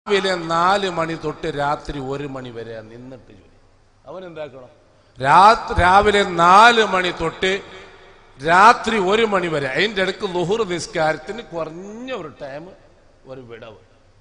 രാവിലെ നാല് മണി തൊട്ട് രാത്രി ഒരു മണി വരെ നിന്നിട്ട് ജോലി അവൻ എന്താക്കണം രാത്രി രാവിലെ നാല് മണി തൊട്ട് രാത്രി ഒരു മണി വരെ അതിൻ്റെ ഇടയ്ക്ക് ലുഹുർ നിസ്കാരത്തിന് കുറഞ്ഞ ഒരു ടൈം ഒരു വിടവ്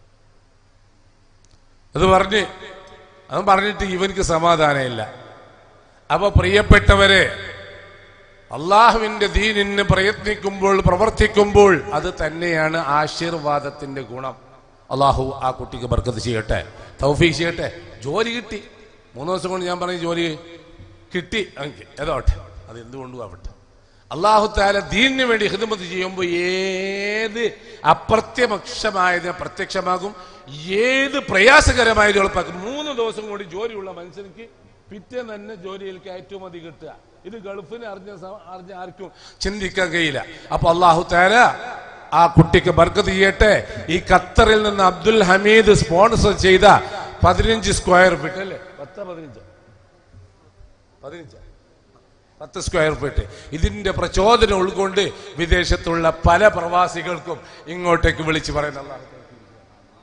അത് പറഞ്ഞ് അത് പറഞ്ഞിട്ട് ഇവനിക്ക് സമാധാനമില്ല അപ്പൊ പ്രിയപ്പെട്ടവരെ അള്ളാഹുവിന്റെ ദീനിന് പ്രയത്നിക്കുമ്പോൾ പ്രവർത്തിക്കുമ്പോൾ അത് തന്നെയാണ് ആശീർവാദത്തിന്റെ ഗുണം അള്ളാഹു ആ കുട്ടിക്ക് ബർക്കത്ത് ചെയ്യട്ടെ തൗഫീഖ് ചെയ്യട്ടെ ജോലി കിട്ടി മൂന്ന് ദിവസം കൊണ്ട് ഞാൻ പറഞ്ഞ ജോലി കിട്ടി എനിക്ക് ഏതോട്ടെ അത് എന്തുകൊണ്ടും ആവട്ടെ അള്ളാഹു താല ദീനിന് വേണ്ടി ഹിദമത്ത് ചെയ്യുമ്പോൾ ഏത് അപ്രത്യപക്ഷമായതിനെ പ്രത്യക്ഷമാകും ഏത് പ്രയാസകരമായത് എളുപ്പാക്കും മൂന്ന് ദിവസം കൂടി ജോലിയുള്ള മനുഷ്യനിക്ക് പിറ്റേന്ന് തന്നെ ജോലിയിൽ കയറ്റുമതി കിട്ടുക ഇത് ഗൾഫിന് അറിഞ്ഞ സ- അറിഞ്ഞ ആർക്കും ചിന്തിക്കാൻ കഴിയില്ല അപ്പൊ അള്ളാഹു താര ആ കുട്ടിക്ക് ബർക്കത്ത് ചെയ്യട്ടെ ഈ ഖത്തറിൽ നിന്ന് അബ്ദുൽ ഹമീദ് സ്പോൺസർ ചെയ്ത പതിനഞ്ച് സ്ക്വയർ ഫീറ്റ് അല്ലേ പത്ത് പതിനഞ്ച് പതിനഞ്ച് പത്ത് സ്ക്വയർ ഫീറ്റ് ഇതിന്റെ പ്രചോദനം ഉൾക്കൊണ്ട് വിദേശത്തുള്ള പല പ്രവാസികൾക്കും ഇങ്ങോട്ടേക്ക് വിളിച്ചു പറയുന്ന അള്ളാഹു തൗഫീഖ് ചെയ്യട്ടെ.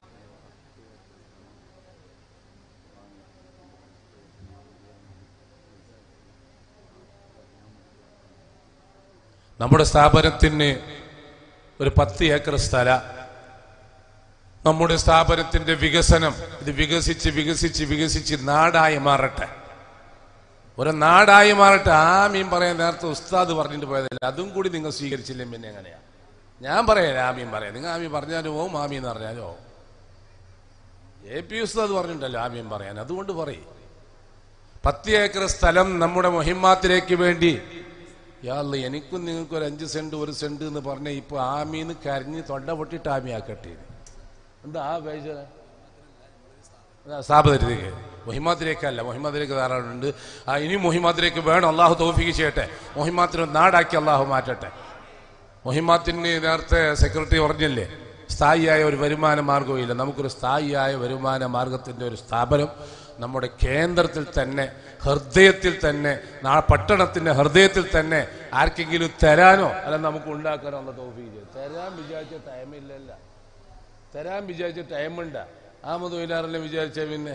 നമ്മുടെ സ്ഥാപനത്തിന് ഒരു പത്ത് ഏക്കർ സ്ഥല നമ്മുടെ സ്ഥാപനത്തിന്റെ വികസനം ഇത് വികസിച്ച് വികസിച്ച് വികസിച്ച് നാടായി മാറട്ടെ ഒരു നാടായി മാറട്ടെ ആ മീൻ പറയാൻ നേരത്തെ ഉസ്താദ് പറഞ്ഞിട്ട് പോയതല്ല അതും കൂടി നിങ്ങൾ സ്വീകരിച്ചില്ലേ പിന്നെ എങ്ങനെയാ ഞാൻ പറയാം ആ മീൻ പറയാം നിങ്ങൾ ആ മീൻ പറഞ്ഞാലും പോവും ആ മീൻ എന്ന് പറഞ്ഞാലും പോവും എ പി ഉസ്താദ് പറഞ്ഞിട്ടുണ്ടല്ലോ ആ മീൻ പറയാൻ അതുകൊണ്ട് പറയും പത്ത് ഏക്കർ സ്ഥലം നമ്മുടെ മൊഹിമാത്തിലേക്ക് വേണ്ടി യാള് എനിക്കും നിങ്ങൾക്ക് ഒരു അഞ്ച് സെന്റ് ഒരു സെന്റ് എന്ന് പറഞ്ഞ ഇപ്പൊ ആമീന്ന് കരഞ്ഞ് തൊണ്ട പൊട്ടിട്ട് ആമിയാക്കട്ടെ എന്താ ആ പേജ് സ്ഥാപനത്തിലേക്ക് മൊഹിമാത്തിലേക്കല്ല മൊഹിമാത്തിലേക്ക് ധാരാളമുണ്ട് ആ ഇനി മൊഹിമാത്തിലേക്ക് വേണം അള്ളാഹു തോഫിക്ക് ചെയ്യട്ടെ മൊഹിമാത്തിന് ഒരു നാടാക്കി അള്ളാഹു മാറ്റട്ടെ മൊഹിമാത്തിന് നേരത്തെ സെക്രട്ടറി പറഞ്ഞില്ലേ സ്ഥായിയായ ഒരു വരുമാന മാർഗവും ഇല്ല നമുക്കൊരു സ്ഥായിയായ വരുമാന മാർഗത്തിന്റെ ഒരു സ്ഥാപനം നമ്മുടെ കേന്ദ്രത്തിൽ തന്നെ ഹൃദയത്തിൽ തന്നെ നാ പട്ടണത്തിന്റെ ഹൃദയത്തിൽ തന്നെ ആർക്കെങ്കിലും തരാനോ അല്ല നമുക്ക് ഉണ്ടാക്കാനോ ഉള്ള തോഫീക്ക് തരാൻ വിചാരിച്ച ടൈമില്ലല്ല തരാൻ വിചാരിച്ച ടൈമുണ്ട് ആ മുതലാറെല്ലാം വിചാരിച്ച പിന്നെ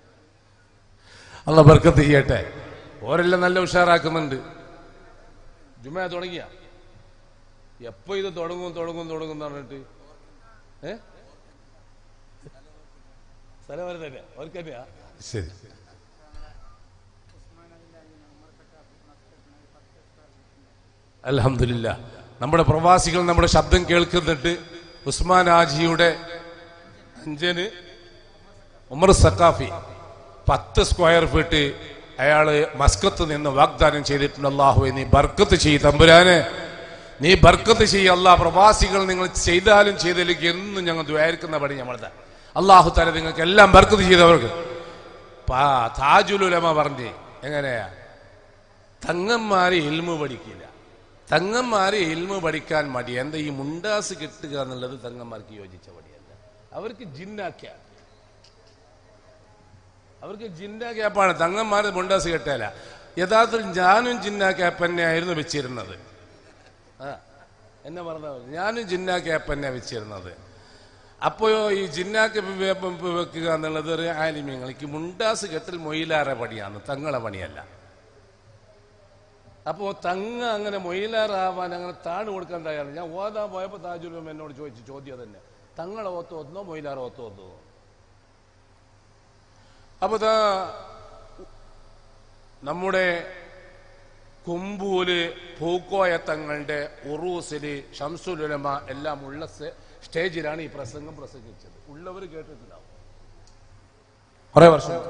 അല്ല ബർക്കത്ത് ചെയ്യട്ടെ ഓരെല്ലാം നല്ല ഉഷാറാക്കുന്നുണ്ട് ജുമ തുടങ്ങിയ എപ്പോ ഇത് തുടങ്ങും തുടങ്ങും തുടങ്ങും എന്ന് പറഞ്ഞിട്ട് ഏ സ്ഥലം വരെ തന്നെ അവർക്ക് തന്നെയാ ശരി അലഹമില്ല നമ്മുടെ പ്രവാസികൾ നമ്മുടെ ശബ്ദം കേൾക്കുന്നുണ്ട് ഉസ്മാൻ ആജിയുടെ അഞ്ചന് ഉമർ സക്കാഫി പത്ത് സ്ക്വയർ ഫീറ്റ് അയാള് മസ്കത്ത് നിന്ന് വാഗ്ദാനം ചെയ്തിട്ടുണ്ട് അള്ളാഹു നീ ബർക്കത്ത് ചെയ്യ് തമ്പുരാന് നീ ബർക്കത്ത് ചെയ്യ അല്ലാ പ്രവാസികൾ നിങ്ങൾ ചെയ്താലും ചെയ്തില്ലെങ്കിൽ എന്നും ഞങ്ങൾ ദ്വാരിക്കുന്ന പണി നമ്മളത് അള്ളാഹു തല നിങ്ങൾക്ക് എല്ലാം ബർക്കത്ത് ചെയ്തവർക്ക് പാ- താജുലുലമ പറഞ്ഞേ എങ്ങനെയാ തങ്ങന്മാര് ഇൽമു പഠിക്കില്ല തങ്ങന്മാര് ഇൽമു പഠിക്കാൻ മടി എന്താ ഈ മുണ്ടാസ് കിട്ടുക എന്നുള്ളത് തങ്ങന്മാർക്ക് യോജിച്ച പടിയല്ല അവർക്ക് ജിന്നാക്കിയ അവർക്ക് ജിന്ന ക്യാപ്പാണ് തങ്ങന്മാര് മുണ്ടാസ് കെട്ടല യഥാർത്ഥത്തിൽ ഞാനും ജിന്ന ക്യാപ്പ് തന്നെയായിരുന്നു വെച്ചിരുന്നത് ആ എന്നെ പറഞ്ഞ ഞാനും ജിന്ന ക്യാപ്പ് തന്നെ വെച്ചിരുന്നത് അപ്പോ ഈ ജിന്നാക്ക് വെക്കുക എന്നുള്ളത് ഒരു ആലിമ്യങ്ങൾക്ക് മുണ്ടാസ് കെട്ടൽ മൊയിലാറെ പണിയാണ് തങ്ങളെ പണിയല്ല അപ്പോ തങ്ങ അങ്ങനെ മൊയിലാറാവാൻ അങ്ങനെ താണു കൊടുക്കാൻ തയ്യാറ് ഞാൻ ഓതാൻ പോയപ്പോ താജുലും എന്നോട് ചോദിച്ചു ചോദ്യം തന്നെ തങ്ങളെ ഒത്തു ഒന്നോ മൊയിലാറ് ഒത്തു ഒന്നോ അപ്പൊ ദാ നമ്മുടെ കുമ്പൂല് പൂക്കോയ തങ്ങളുടെ ഉറൂസില് ഷംസുലുലമ എല്ലാം ഉള്ള സ് സ്റ്റേജിലാണ് ഈ പ്രസംഗം പ്രസംഗിച്ചത് ഉള്ളവർ കേട്ടിട്ടുണ്ടാവും കുറെ വർഷം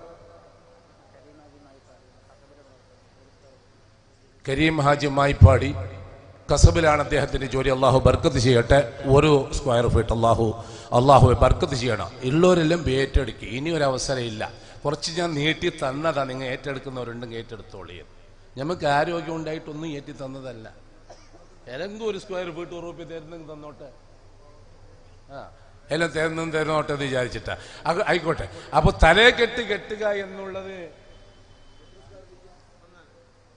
കരീം ഹാജി മായിപ്പാടി കസബിലാണ് അദ്ദേഹത്തിന്റെ ജോലി അള്ളാഹു ബർക്കത്ത് ചെയ്യട്ടെ ഒരു സ്ക്വയർ ഫീറ്റ് അള്ളാഹു അള്ളാഹുവെ ബർക്കത്ത് ചെയ്യണം ഉള്ളവരെല്ലാം ഏറ്റെടുക്കുക ഇനി ഒരു അവസരം ഇല്ല കുറച്ച് ഞാൻ നീട്ടി തന്നതാ നിങ്ങൾ ഏറ്റെടുക്കുന്നവരുണ്ടെങ്കിൽ ഏറ്റെടുത്തോളിയത് നമുക്ക് ആരോഗ്യം ഉണ്ടായിട്ടൊന്നും ഏറ്റി തന്നതല്ല ഏതെങ്കിലും ഒരു സ്ക്വയർ ഫീറ്റ് ഉറുപ്പ്യ തരുന്നെങ്കിൽ തന്നോട്ടെ ആ എല്ലാം തരുന്നും തരുന്നോട്ടെ എന്ന് വിചാരിച്ചിട്ടാ അത് ആയിക്കോട്ടെ അപ്പൊ തലേ കെട്ട് കെട്ടുക എന്നുള്ളത്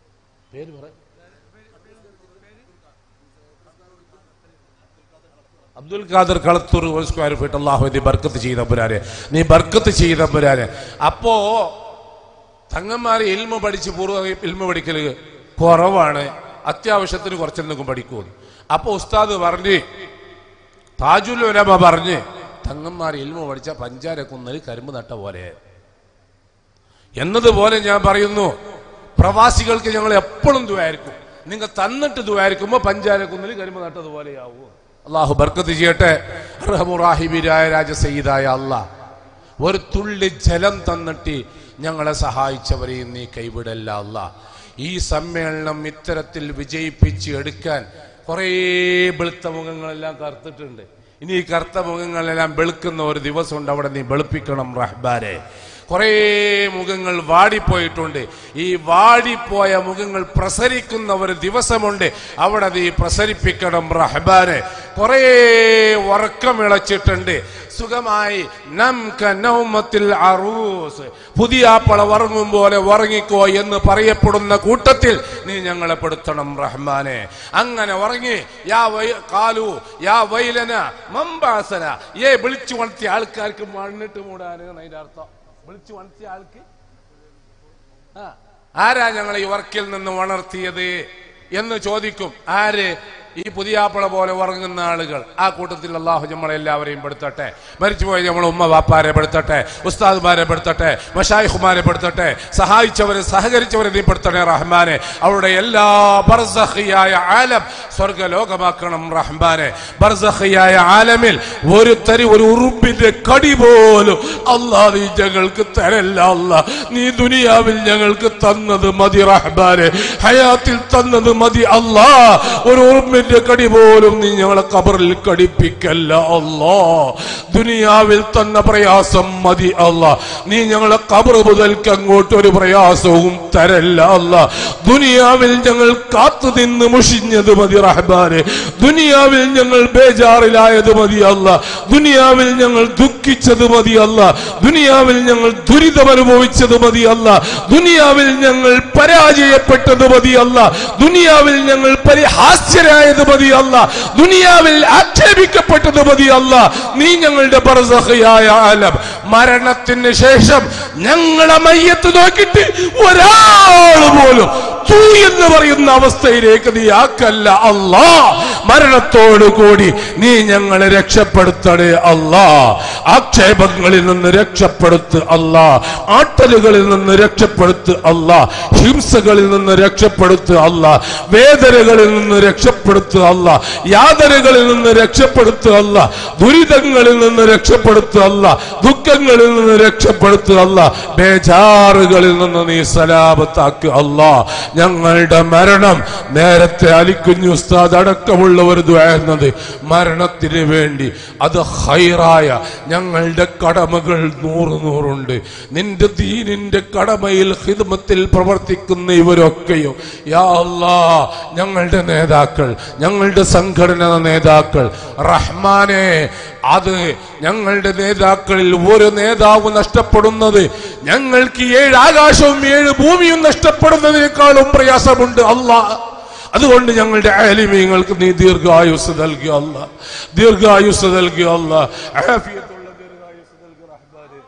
പേര് പറ അബ്ദുൽ ഖാദർ കളത്തൂർ ഒരു സ്ക്വയർ ഫീറ്റ് അള്ളാഹു നീ ബർക്കത്ത് ചെയ്ത പുരാനെ നീ ബർക്കത്ത് ചെയ്ത പുരാനെ അപ്പോ തങ്ങന്മാര് ഇൽമ പഠിച്ച് പൂർവ്വ ഇൽമ പഠിക്കല് കുറവാണ് അത്യാവശ്യത്തിന് കുറച്ചെന്തെങ്കിലും പഠിക്കുമെന്ന് അപ്പൊ ഉസ്താദ് പറഞ്ഞ് താജുൽ ഉലമ പറഞ്ഞ് തങ്ങന്മാർ ഇൽമ പഠിച്ച പഞ്ചാര കുന്നൽ കരിമ്പ് നട്ട പോലെ എന്നതുപോലെ ഞാൻ പറയുന്നു പ്രവാസികൾക്ക് ഞങ്ങൾ എപ്പോഴും ദുവായിരിക്കും നിങ്ങൾ തന്നിട്ട് ദുവായിരിക്കുമ്പോ പഞ്ചാര കുന്നിൽ കരിമ്പ് നട്ടതുപോലെയാവൂ അള്ളാഹു ബർക്കത്ത് ചെയ്യട്ടെ റഹമുറാഹിബിരായ രാജ സയ്യിദായ അള്ളാഹ് ഒരു തുള്ളി ജലം തന്നിട്ട് ഞങ്ങളെ സഹായിച്ചവരെയും നീ കൈവിടല്ല അല്ല ഈ സമ്മേളനം ഇത്തരത്തിൽ വിജയിപ്പിച്ച് എടുക്കാൻ കുറേ വെളുത്ത മുഖങ്ങളെല്ലാം കറുത്തിട്ടുണ്ട് ഇനി ഈ കറുത്ത മുഖങ്ങളെല്ലാം വെളുക്കുന്ന ഒരു ദിവസമുണ്ട് അവിടെ നീ വെളുപ്പിക്കണം റഹ്ബാരെ കുറേ മുഖങ്ങൾ വാടിപ്പോയിട്ടുണ്ട് ഈ വാടിപ്പോയ മുഖങ്ങൾ പ്രസരിക്കുന്ന ഒരു ദിവസമുണ്ട് അവിടെ നീ പ്രസരിപ്പിക്കണം റഹ്ബാനെ കുറേ ഉറക്കമിളച്ചിട്ടുണ്ട് സുഖമായി നംക നൗമത്തിൽ അറൂസ് പുതിയ ആപ്പള ഉറങ്ങും പോലെ ഉറങ്ങിക്കോ എന്ന് പറയപ്പെടുന്ന കൂട്ടത്തിൽ നീ ഞങ്ങളെ പെടുത്തണം റഹ്മാനെ അങ്ങനെ ഉറങ്ങി യാ വൈ കാലു യാ വൈലന മമ്പാസന ഏ വിളിച്ചു വളർത്തിയ ആൾക്കാർക്ക് മണ്ണിട്ട് മൂടാന് അതിന്റെ അർത്ഥം വിളിച്ചു വളർത്തിയ ആൾക്ക് ആ, ആരാ ഞങ്ങളെ ഈ വർക്കിൽ നിന്ന് ഉണർത്തിയത് എന്ന് ചോദിക്കും ആര് ഈ പുതിയാപ്പള പോലെ ഉറങ്ങുന്ന ആളുകൾ ആ കൂട്ടത്തിൽ അള്ളാഹു നമ്മളെല്ലാവരെയും പെടുത്തട്ടെ മരിച്ചുപോയ നമ്മളെ ഉമ്മ വാപ്പാരെ പെടുത്തട്ടെ ഉസ്താദ്മാരെ പെടുത്തട്ടെ മഷായിഹുമാരെ പെടുത്തട്ടെ സഹായിച്ചവരെ സഹകരിച്ചവരെ നീ പെടുത്തണേ റഹ്മാനെ അവരുടെ എല്ലാ ബർസഹിയായ ആലം സ്വർഗലോകമാക്കണം റഹ്മാനെ ബർസഹിയായ ആലമിൽ ഒരു തരി ഒരു ഉറുമ്പിന്റെ കടി പോലും അല്ലാ നീ ഞങ്ങൾക്ക് തരല്ല അല്ല നീ ദുനിയാവിൽ ഞങ്ങൾക്ക് തന്നത് മതി റഹ്മാനെ ഹയാത്തിൽ തന്നത് മതി അല്ലാ ഒരു ഉറുമ്പിന്റെ കടി പോലും നീ ഞങ്ങളെ കബറിൽ കടിപ്പിക്കല്ല അല്ലാ ദുനിയാവിൽ തന്ന പ്രയാസം മതി അല്ല നീ ഞങ്ങളെ കബർ മുതൽക്ക് അങ്ങോട്ട് ഒരു പ്രയാസവും തരല്ല അല്ല ദുനിയാവിൽ ഞങ്ങൾ കാത്തു നിന്ന് മുഷിഞ്ഞത് മതി റഹ്മാനെ ദുനിയാവിൽ ഞങ്ങൾ ബേജാറിലായത് മതി അല്ല ദുനിയാവിൽ ഞങ്ങൾ ദുഃഖിച്ചത് മതി അല്ല ദുനിയാവിൽ ഞങ്ങൾ ദുരിതം അനുഭവിച്ചത് മതി അല്ല ദുനിയാവിൽ ഞങ്ങൾ പരാജയപ്പെട്ടത് മതി അല്ല ദുനിയാവിൽ ഞങ്ങൾ പരിഹാസ്യരായത് മതി അല്ല ദുനിയാവിൽ ആക്ഷേപിക്കപ്പെട്ടത് മതി അല്ല നീ ഞങ്ങളുടെ ബർസഖിയായ ആലം മരണത്തിന് ശേഷം ഞങ്ങളെ മയ്യത്ത് നോക്കിയിട്ട് ഒരാൾ പോലും തൂ എന്ന് പറയുന്ന അവസ്ഥയിലേക്ക് നീ ആക്കല്ല അല്ലാ മരണത്തോടു കൂടി നീ ഞങ്ങളെ രക്ഷപ്പെടുത്തണേ അല്ലാ ആക്ഷേപങ്ങളിൽ നിന്ന് രക്ഷപ്പെടുത്ത് അല്ലാ ആട്ടലുകളിൽ നിന്ന് രക്ഷപ്പെടുത്ത് അല്ലാ ഹിംസകളിൽ നിന്ന് രക്ഷപ്പെടുത്ത് അല്ലാ വേദനകളിൽ നിന്ന് രക്ഷപ്പെടുത്ത് അല്ലാ യാതനകളിൽ നിന്ന് രക്ഷപ്പെടുത്ത് അല്ലാ ദുരിതങ്ങളിൽ നിന്ന് രക്ഷപ്പെടുത്ത് അല്ലാ ദുഃഖങ്ങളിൽ നിന്ന് രക്ഷപ്പെടുത്ത് അല്ലാ ബേജാറുകളിൽ നിന്ന് നീ സലാപത്താക്ക് അല്ലാ ഞങ്ങളുടെ മരണം നേരത്തെ അലിക്കുഞ്ഞു ഉസ്താദ് അടക്കമുള്ളവർ ദ്വാരുന്നത് മരണത്തിന് വേണ്ടി അത് ഹൈറായ ഞങ്ങളുടെ കടമകൾ നൂറ് നൂറുണ്ട് നിന്റെ ദീനിന്റെ കടമയിൽ ഹിദ്മത്തിൽ പ്രവർത്തിക്കുന്ന ഇവരൊക്കെയും യാ അല്ലാ ഞങ്ങളുടെ നേതാക്കൾ ഞങ്ങളുടെ സംഘടനാ നേതാക്കൾ റഹ്മാനെ അത് ഞങ്ങളുടെ നേതാക്കളിൽ ഒരു നേതാവ് നഷ്ടപ്പെടുന്നത് ഞങ്ങൾക്ക് ഏഴ് ആകാശവും ഏഴ് ഭൂമിയും നഷ്ടപ്പെടുന്നതിനേക്കാളും പ്രയാസമുണ്ട് അല്ലാ അതുകൊണ്ട് ഞങ്ങളുടെ ആലിമീങ്ങൾക്ക് നീ ദീർഘായുസ് നൽകിയ അല്ല ദീർഘായുസ് നൽകിയ അല്ല ആഫിയത്തുള്ള ദീർഘായുസ് നൽകിയ റഹ്മാനെ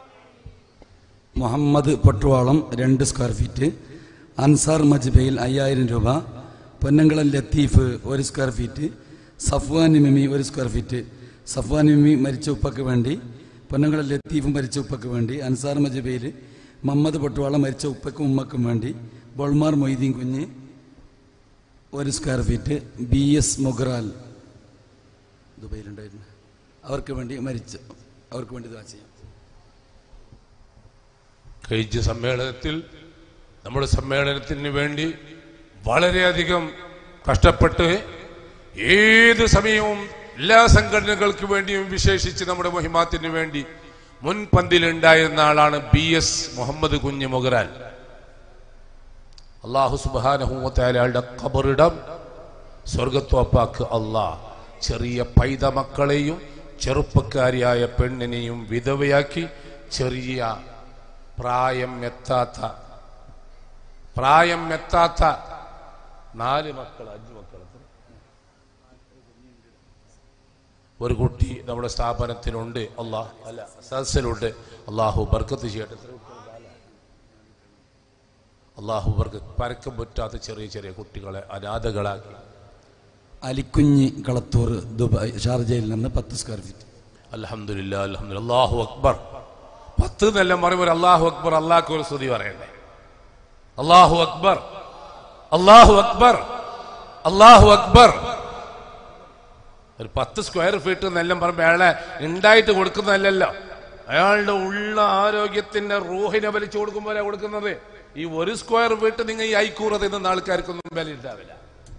മുഹമ്മദ് പൊട്ടുവാളം രണ്ട് സ്ക്വയർ ഫീറ്റ് അൻസാർ മജ്ബയിൽ അയ്യായിരം രൂപ പൊന്നംകുളം ലത്തീഫ് ഒരു സ്ക്വയർ ഫീറ്റ് സഫ്വാൻ മിമി ഒരു സ്ക്വയർ ഫീറ്റ് സഫ്വാൻ മിമി മരിച്ച ഉപ്പക്ക് വേണ്ടി പൊന്നംകുളം ലത്തീഫ് മരിച്ച ഉപ്പക്ക് വേണ്ടി അൻസാർ മജ്ബയിൽ മുഹമ്മദ് പൊട്ടുവാളം മരിച്ച ഉപ്പക്കും ഉമ്മക്കും വേണ്ടി ബൊൾമാർ മൊയ്തീൻ കുഞ്ഞ് ഒരു square feet B S Mogral ദുബൈയിലുണ്ടായിരുന്നു അവർക്ക് വേണ്ടി മരിച്ച അവർക്ക് വേണ്ടി ദുആ ചെയ്യാം കഴിഞ്ഞ സമ്മേളനത്തിൽ നമ്മുടെ സമ്മേളനത്തിന് വേണ്ടി വളരെയധികം കഷ്ടപ്പെട്ട് ഏത് സമയവും എല്ലാ സംഘടനകൾക്ക് വേണ്ടിയും വിശേഷിച്ച് നമ്മുടെ മുഹിമാത്തിന് വേണ്ടി മുൻപന്തിലുണ്ടായിരുന്ന ആളാണ് ബി എസ് മുഹമ്മദ് കുഞ്ഞ് മൊഗരാൽ അള്ളാഹു സുബാനഹൂമത്തായാളുടെ ഖബറിടം സ്വർഗത്തോപ്പാക്ക് അള്ളാഹ് ചെറിയ പൈത മക്കളെയും ചെറുപ്പക്കാരിയായ പെണ്ണിനെയും വിധവയാക്കി ചെറിയ പ്രായം എത്താത്ത പ്രായം എത്താത്ത നാല് മക്കൾ അഞ്ച് മക്കൾ എത്ര? ഒരു കുട്ടി നമ്മുടെ സ്ഥാപനത്തിലുണ്ട് അള്ളാഹ് അല്ല സദസ്സിലുണ്ട് അള്ളാഹു ബർക്കത്ത് ചെയ്യട്ടെ എത്ര കുട്ടികളുണ്ട്? അള്ളാഹു ബർക്കത്ത് പരക്കം പറ്റാത്ത ചെറിയ ചെറിയ കുട്ടികളെ അനാഥകളാക്കി അലിക്കുഞ്ഞി കളത്തൂർ ദുബായ് ഷാർജയിൽ നിന്ന് പത്ത് സ്ക്വയർ ഫീറ്റ് അലഹമില്ല അലഹമില്ല അള്ളാഹു അക്ബർ പത്ത് എന്നെല്ലാം പറയുമ്പോൾ അള്ളാഹു അക്ബർ അള്ളാഹ്ക്ക് ഒരു സ്തുതി പറയണ്ടേ അള്ളാഹു അക്ബർ അള്ളാഹു അക്ബർ അള്ളാഹു അക്ബർ ഒരു പത്ത് സ്ക്വയർ ഫീറ്റ് എന്നെല്ലാം പറയുമ്പോൾ അയാളെ ഉണ്ടായിട്ട് കൊടുക്കുന്നതല്ലല്ലോ അയാളുടെ ഉള്ള ആരോഗ്യത്തിന്റെ റൂഹിനെ വലിച്ചു കൊടുക്കുമ്പോഴാണ് കൊടുക്കുന്നത് ഈ ഒരു സ്ക്വയർ ഫീറ്റ് നിങ്ങൾ ഈ ഐക്കൂറ തിന്നുന്ന ആൾക്കാർക്കൊന്നും വില ഉണ്ടാവില്ല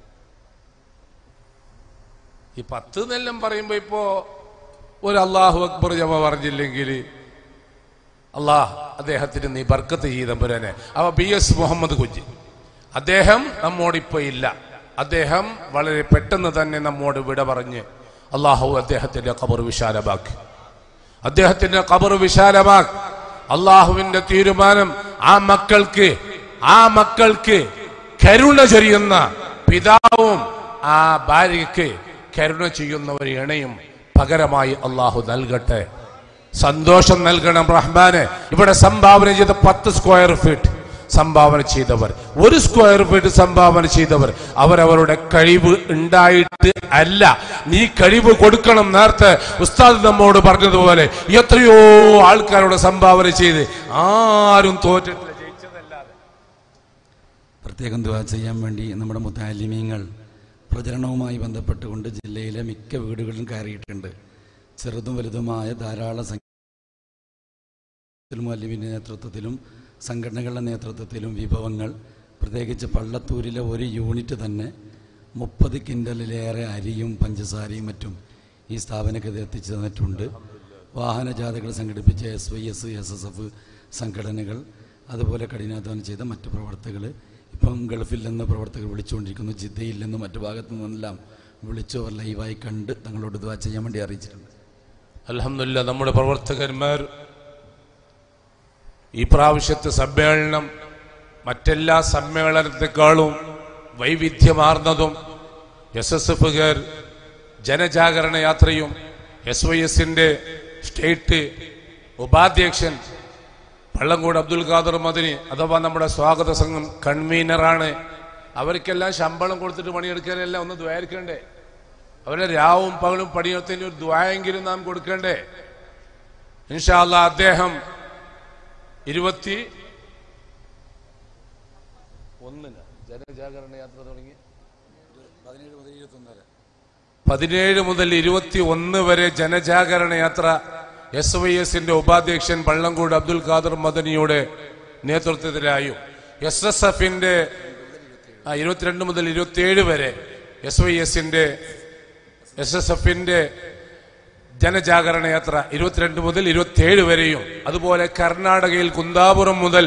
ഈ പത്ത് എന്നെല്ലാം പറയുമ്പോ ഇപ്പോ ഒരു അള്ളാഹു അക്ബർ ജമ പറഞ്ഞില്ലെങ്കിൽ അള്ളാഹ് അദ്ദേഹത്തിന് നീ ബർക്കത്ത് ചെയ്തമ്പുരനെ അവ ബി എസ് മുഹമ്മദ് കുഞ്ഞ് അദ്ദേഹം നമ്മോടിപ്പോ ഇല്ല അദ്ദേഹം വളരെ പെട്ടെന്ന് തന്നെ നമ്മോട് വിട പറഞ്ഞ് അള്ളാഹു അദ്ദേഹത്തിന്റെ കബർ വിശാലമാക്കി അദ്ദേഹത്തിന്റെ കബർ വിശാലമാക്കി അള്ളാഹുവിന്റെ തീരുമാനം ആ മക്കൾക്ക് ആ മക്കൾക്ക് കരുണ ചൊരിയുന്ന പിതാവും ആ ഭാര്യയ്ക്ക് കരുണ ചെയ്യുന്ന ഒരു ഇണയും പകരമായി അള്ളാഹു നൽകട്ടെ സന്തോഷം നൽകണം റഹ്മാന് ഇവിടെ സംഭാവന ചെയ്ത പത്ത് സ്ക്വയർ ഫീറ്റ് സംഭാവന ചെയ്തവർ ഒരു സ്ക്വയർ ഫീറ്റ് സംഭാവന ചെയ്തവർ അവരവരുടെ കഴിവ് ഉണ്ടായിട്ട് അല്ല നീ കഴിവ് കൊടുക്കണം നേരത്തെ ഉസ്താദ് നമ്മോട് പറഞ്ഞതുപോലെ എത്രയോ ആൾക്കാരോട് സംഭാവന ചെയ്ത് ആരും തോറ്റിട്ടില്ല ജയിച്ചതല്ലാതെ പ്രത്യേകം ദുവാ ചെയ്യാൻ വേണ്ടി നമ്മുടെ മുത്താലിമീങ്ങൾ പ്രചരണവുമായി ബന്ധപ്പെട്ടുകൊണ്ട് ജില്ലയിലെ മിക്ക വീടുകളിലും കയറിയിട്ടുണ്ട് ചെറുതും വലുതുമായ ധാരാളം മുല്ലിമിൻ്റെ നേതൃത്വത്തിലും സംഘടനകളുടെ നേതൃത്വത്തിലും വിഭവങ്ങൾ പ്രത്യേകിച്ച് പള്ളത്തൂരിലെ ഒരു യൂണിറ്റ് തന്നെ മുപ്പത് കിൻഡലിലേറെ അരിയും പഞ്ചസാരയും മറ്റും ഈ സ്ഥാപനക്കെതിരെ എത്തിച്ചു തന്നിട്ടുണ്ട് വാഹനജാഥകൾ സംഘടിപ്പിച്ച S Y S S S F സംഘടനകൾ അതുപോലെ കഠിനാധ്വാനം ചെയ്ത മറ്റു പ്രവർത്തകർ ഇപ്പം ഗൾഫിൽ നിന്ന് പ്രവർത്തകർ വിളിച്ചുകൊണ്ടിരിക്കുന്നു ജിദ്ദയിൽ നിന്നും മറ്റു ഭാഗത്തു നിന്നെല്ലാം വിളിച്ചു അവർ ലൈവായി കണ്ട് തങ്ങളോട് ഇതുവാ ചെയ്യാൻ വേണ്ടി അറിയിച്ചിട്ടുണ്ട് അലഹമില്ല നമ്മുടെ പ്രവർത്തകന്മാർ ഈ പ്രാവശ്യത്തെ സമ്മേളനം മറ്റെല്ലാ സമ്മേളനത്തെക്കാളും വൈവിധ്യമാർന്നതും എസ് എസ് എഫുകാർ ജനജാഗരണ യാത്രയും എസ് വൈ എസിന്റെ സ്റ്റേറ്റ് ഉപാധ്യക്ഷൻ പള്ളങ്കോട് അബ്ദുൽ ഖാദർ മദിനി അഥവാ നമ്മുടെ സ്വാഗത സംഘം കൺവീനറാണ് അവർക്കെല്ലാം ശമ്പളം കൊടുത്തിട്ട് പണിയെടുക്കാനല്ല ഒന്ന് ദ്വാരിക്കണ്ടേ അവരെ രാവും പകലും പണിയെടുത്തതിന് ഒരു ദ്വായെങ്കിലും നാം കൊടുക്കണ്ടേ ഇൻഷാല്ല അദ്ദേഹം ഇരുപത്തി ഒന്നിന് ജനജാഗരണ യാത്ര തുടങ്ങി പതിനേഴ് മുതൽ ഇരുപത്തി ഒന്ന് വരെ ജനജാഗരണ യാത്ര എസ് വൈ എസിന്റെ ഉപാധ്യക്ഷൻ പള്ളങ്കോട് അബ്ദുൽ ഖാദർ മദനിയുടെ നേതൃത്വത്തിലായും എസ് എസ് എഫിന്റെ ഇരുപത്തിരണ്ട് മുതൽ ഇരുപത്തിയേഴ് വരെ എസ് വൈ എസിന്റെ എസ് എസ് എഫിന്റെ ജനജാഗരണ യാത്ര ഇരുപത്തിരണ്ട് മുതൽ ഇരുപത്തിയേഴ് വരെയും അതുപോലെ കർണാടകയിൽ കുന്താപുരം മുതൽ